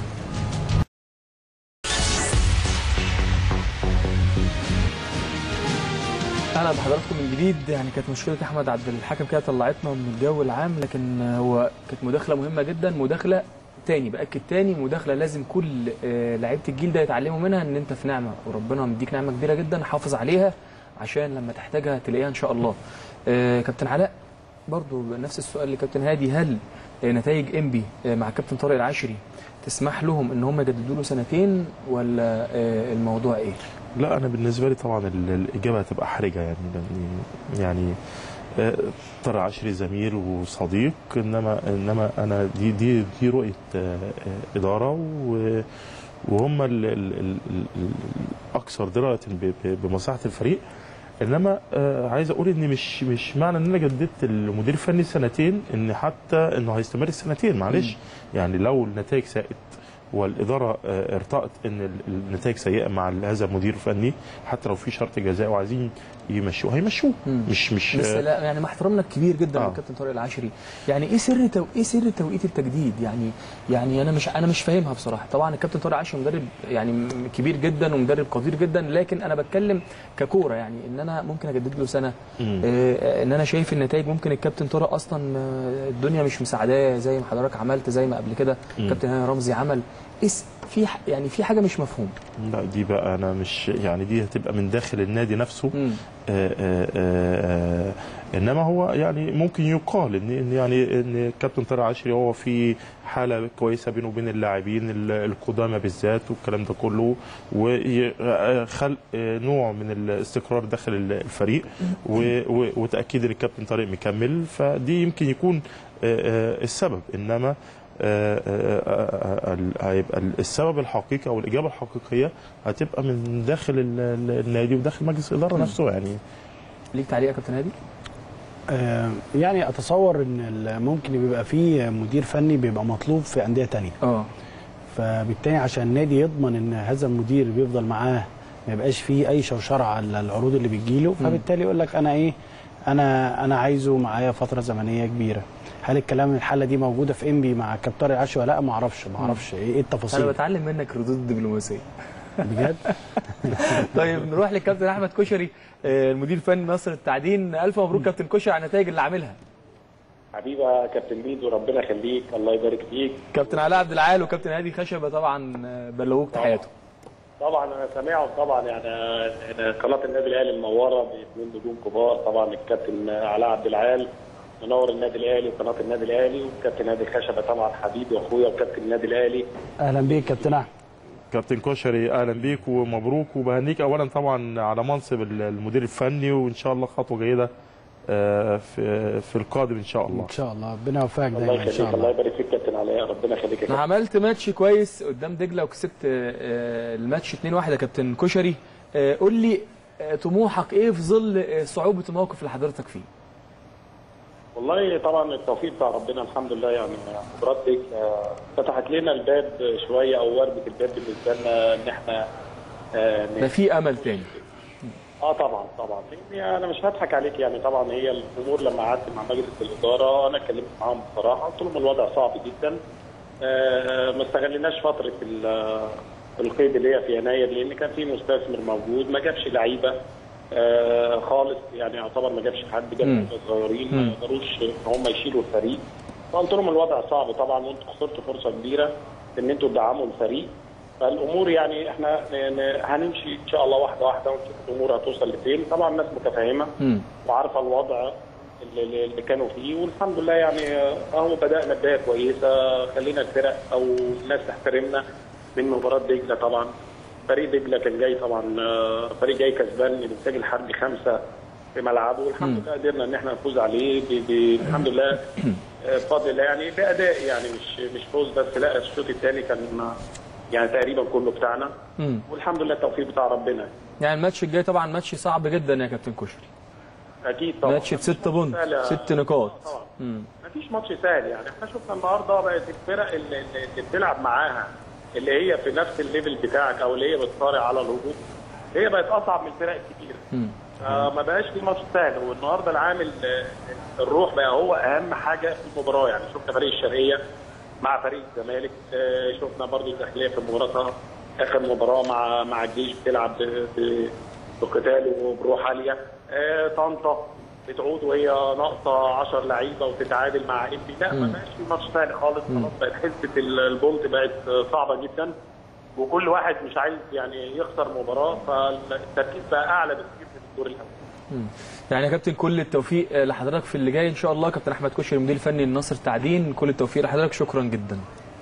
اهلا بحضراتكم من جديد يعني كانت مشكله احمد عبد الحكم كده طلعتنا من الجو العام لكن هو كانت مداخله مهمه جدا مداخله تاني باكد تاني مداخله لازم كل آه، لعيبه الجيل ده يتعلموا منها ان انت في نعمه وربنا مديك نعمه كبيره جدا حافظ عليها عشان لما تحتاجها تلاقيها ان شاء الله آه، كابتن علاء برضو نفس السؤال لكابتن هادي هل آه، نتائج انبي آه، مع كابتن طارق العشري تسمح لهم ان هم يجددوا له سنتين ولا آه، الموضوع ايه؟ لا انا بالنسبه لي طبعا ال- الاجابه هتبقى حرجه يعني لأني يعني آه، طارق عشري زميل وصديق انما انما انا دي دي دي رؤيه آه، آه، اداره و- وهم ال- ال- ال- ال- الاكثر درايه ب- ب- بمصلحه الفريق انما آه، عايز اقول ان مش مش معنى ان انا جددت المدير الفني سنتين ان حتى انه هيستمر السنتين معلش يعني لو النتائج ساءت والاداره آه، ارتأت ان ال- النتائج سيئه مع هذا المدير الفني حتى لو في شرط جزاء وعايزين يمشوه هيمشوه مم. مش مش بس آه، لا يعني مع احترامنا الكبير جدا آه. للكابتن طارق العشري يعني ايه سر تو... ايه سر توقيت التجديد يعني يعني انا مش انا مش فاهمها بصراحه طبعا الكابتن طارق العشري مدرب يعني م- كبير جدا ومدرب قدير جدا لكن انا بتكلم ككوره يعني ان انا ممكن اجدد له سنه مم. آه، ان انا شايف النتائج ممكن الكابتن طارق اصلا آه، الدنيا مش مساعداه زي ما حضرتك عملت زي ما قبل كده مم. كابتن هاني رمزي عمل اس في ح- يعني في حاجه مش مفهومه لا دي بقى انا مش يعني دي هتبقى من داخل النادي نفسه مم. آه، آه، آه، آه، انما هو يعني ممكن يقال ان إن يعني ان كابتن طارق عشري هو في حاله كويسه بينه وبين اللاعبين ال- القدامى بالذات والكلام ده كله وخلق نوع من الاستقرار داخل الفريق و- و- وتاكيد ان الكابتن طارق مكمل فدي يمكن يكون آه، آه، السبب انما آه، آه، آه، آه، هيبقى السبب الحقيقي او الاجابه الحقيقيه هتبقى من داخل ال- ال- النادي وداخل مجلس الاداره نفسه يعني ليك تعليق يا كابتن هادي؟ آه، يعني اتصور ان ال- ممكن بيبقى فيه مدير فني بيبقى مطلوب في انديه تانية اه فبالتالي عشان النادي يضمن ان هذا المدير بيفضل معاه ما يبقاش فيه اي شوشره على العروض اللي بتجيله فبالتالي يقول لك انا ايه انا انا عايزه معايا فتره زمنيه كبيره هل الكلام الحاله دي موجوده في انبي مع كابتن العشي ولا لا ما اعرفش ما اعرفش ايه انا التفاصيل بتعلم منك ردود الدبلوماسيه بجد طيب نروح للكابتن احمد كشري آه، المدير الفني نصر التعدين الف مبروك كابتن كشري على النتائج اللي عاملها حبيبي يا كابتن ميدو ربنا يخليك الله يبارك فيك كابتن علاء عبد العال وكابتن هادي خشبه طبعا آه، بلغوك تحياتهم طبعا انا سامعهم طبعا يعني أنا قناه النادي الاهلي المنوره باثنين نجوم كبار طبعا الكابتن علاء عبد العال منور النادي الاهلي وقناه النادي الاهلي والكابتن هادي خشبه طبعا حبيبي واخويا وكابتن النادي الاهلي اهلا بيك كابتن احمد كابتن كشري اهلا بيك ومبروك وبهنيك اولا طبعا على منصب المدير الفني وان شاء الله خطوه جيده آه، في في القادم ان شاء الله ان شاء الله ربنا يوفقك الله دايما ان يخليك شاء الله الله يبارك فيك كابتن علاء ربنا يخليك يا انا كابتن عملت ماتش كويس قدام دجله وكسبت آه، آه، الماتش 2-1 يا كابتن كشري آه، قول لي آه، طموحك ايه في ظل آه، صعوبه الموقف اللي حضرتك فيه والله طبعا التوفيق بتاع ربنا الحمد لله يعني مباراه دجله فتحت لنا الباب شويه او ورده الباب بالنسبه لنا ان احنا آه، ده في امل تاني اه طبعا طبعا يعني انا مش هضحك عليك يعني طبعا هي الامور لما قعدت مع مجلس الاداره انا اتكلمت معاهم بصراحه قلت لهم الوضع صعب جدا آه ما استغليناش فتره ال- القيد اللي هي في يناير لان كان في مستثمر موجود ما جابش لعيبه آه خالص يعني يعتبر ما جابش حد جاب مم. لعيبة صغيرين ما يقدروش ان هم يشيلوا الفريق فقلت لهم الوضع صعب طبعا وانتم خسرتوا فرصه كبيره ان انتوا تدعموا الفريق فالامور يعني احنا ن- ن- هنمشي ان شاء الله واحده واحده ونشوف الامور هتوصل لفين طبعا الناس متفاهمه مم. وعارفه الوضع اللي, اللي- اللي كانوا فيه والحمد لله يعني آه، اهو بدانا بدايه كويسه خلينا الفرق او الناس تحترمنا من مباراه دجله طبعا فريق دجله كان جاي طبعا آه، فريق جاي كسبان من الانتاج الحربي خمسه في ملعبه والحمد لله قدرنا ان احنا نفوز عليه ب- ب- الحمد لله آه، بفضل الله يعني باداء يعني مش مش فوز بس لا الشوط الثاني كان آه، يعني تقريبا كله بتاعنا مم. والحمد لله التوفيق بتاع ربنا يعني الماتش الجاي طبعا ماتش صعب جدا يا كابتن كشري اكيد طبعا ماتش بستة بونت سهل يا- ست نقاط طبعا مم. مفيش ماتش سهل يعني احنا شفنا النهارده بقت الفرق اللي, اللي اللي بتلعب معاها اللي هي في نفس الليفل بتاعك او اللي هي بتصارع على الهبوط هي بقت اصعب من الفرق الكبيره مم. آه ما بقاش في ماتش سهل والنهارده العامل آه، الروح بقى هو اهم حاجه في المباراه يعني شفنا فريق الشرقيه مع فريق الزمالك آه، شفنا برضو الداخليه في مباراتها اخر مباراه مع مع الجيش بتلعب ب- ب- بقتال وبروح عاليه آه، طنطا بتعود وهي ناقصه 10 لعيبه وتتعادل مع ام بي لا ما بقاش في ماتش سهل خالص خلاص بقت حسبه ال- البولت بقت آه، صعبه جدا وكل واحد مش عايز يعني يخسر مباراه فالتركيز بقى اعلى بكتير من الدور الاول مم. يعني يا كابتن كل التوفيق آه، لحضرتك في اللي جاي ان شاء الله كابتن احمد كشري المدير الفني للنصر تعدين كل التوفيق لحضرتك شكرا جدا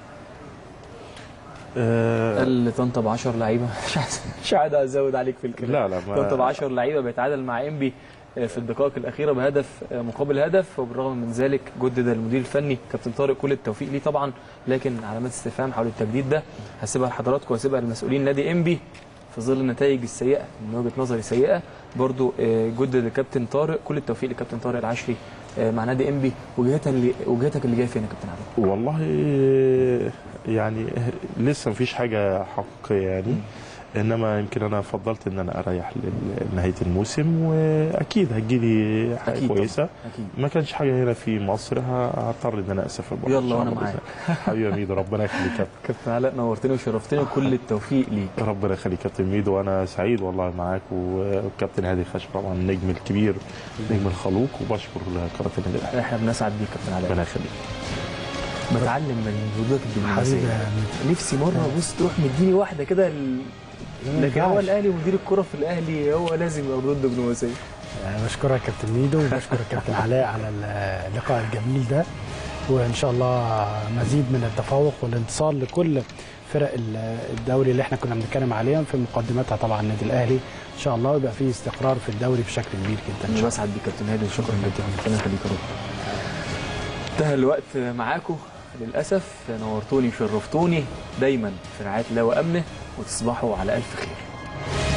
آه، قال طنطا ب 10 لعيبه مش عايز مش عايز ازود عليك في الكلام لا لا طنطا ب ما 10 لعيبه بيتعادل مع انبي آه، في الدقائق الاخيره بهدف آه، مقابل هدف وبالرغم من ذلك جدد المدير الفني كابتن طارق كل التوفيق ليه طبعا لكن علامات استفهام حول التجديد ده هسيبها لحضراتكم وهسيبها لمسؤولين نادي انبي في ظل النتائج السيئه من وجهه نظري سيئه برضو آه، جدد الكابتن طارق كل التوفيق لكابتن طارق العشري آه، مع نادي انبي وجهتك اللي وجهتك اللي جايه فين يا كابتن عادل؟ والله يعني لسه مفيش حاجه حقيقيه يعني انما يمكن انا فضلت ان انا اريح لنهايه الموسم واكيد هتجيلي حاجه أكيد كويسه اكيد ما كانش حاجه هنا في مصر هضطر ان انا اسافر بره يلا إن شاء وأنا الله معاك. بإذن الله. حبيبي يا ميدو ربنا يخليك يا كابتن علاء نورتني وشرفتني وكل التوفيق ليك ربنا يخليك كابتن ميدو وانا سعيد والله معاك والكابتن هادي خشب طبعا النجم الكبير النجم الخلوق وبشكر قناه النادي الاهلي احنا بنسعد بيك كابتن علاء ربنا يخليك بتعلم من ردودك حبيبي الدبلوماسيه يا نفسي مره بص تروح مديني واحده كده ال- لكن هو الاهلي ومدير الكره في الاهلي هو لازم يبقى ردود دبلوماسيه آه، بشكرك كابتن ميدو وبشكر الكابتن علاء على اللقاء الجميل ده وان شاء الله مزيد من التفوق والانتصار لكل فرق ال- الدوري اللي احنا كنا بنتكلم عليهم في مقدمتها طبعا النادي الاهلي ان شاء الله يبقى فيه استقرار في الدوري بشكل كبير جدا ان انا شاء بسعد بيك كابتن هادي وشكرا جدا ربنا يخليك يا رب انتهى الوقت معاكم للاسف نورتوني وشرفتوني دايما في رعايه الله وامنه وتصبحوا على الف خير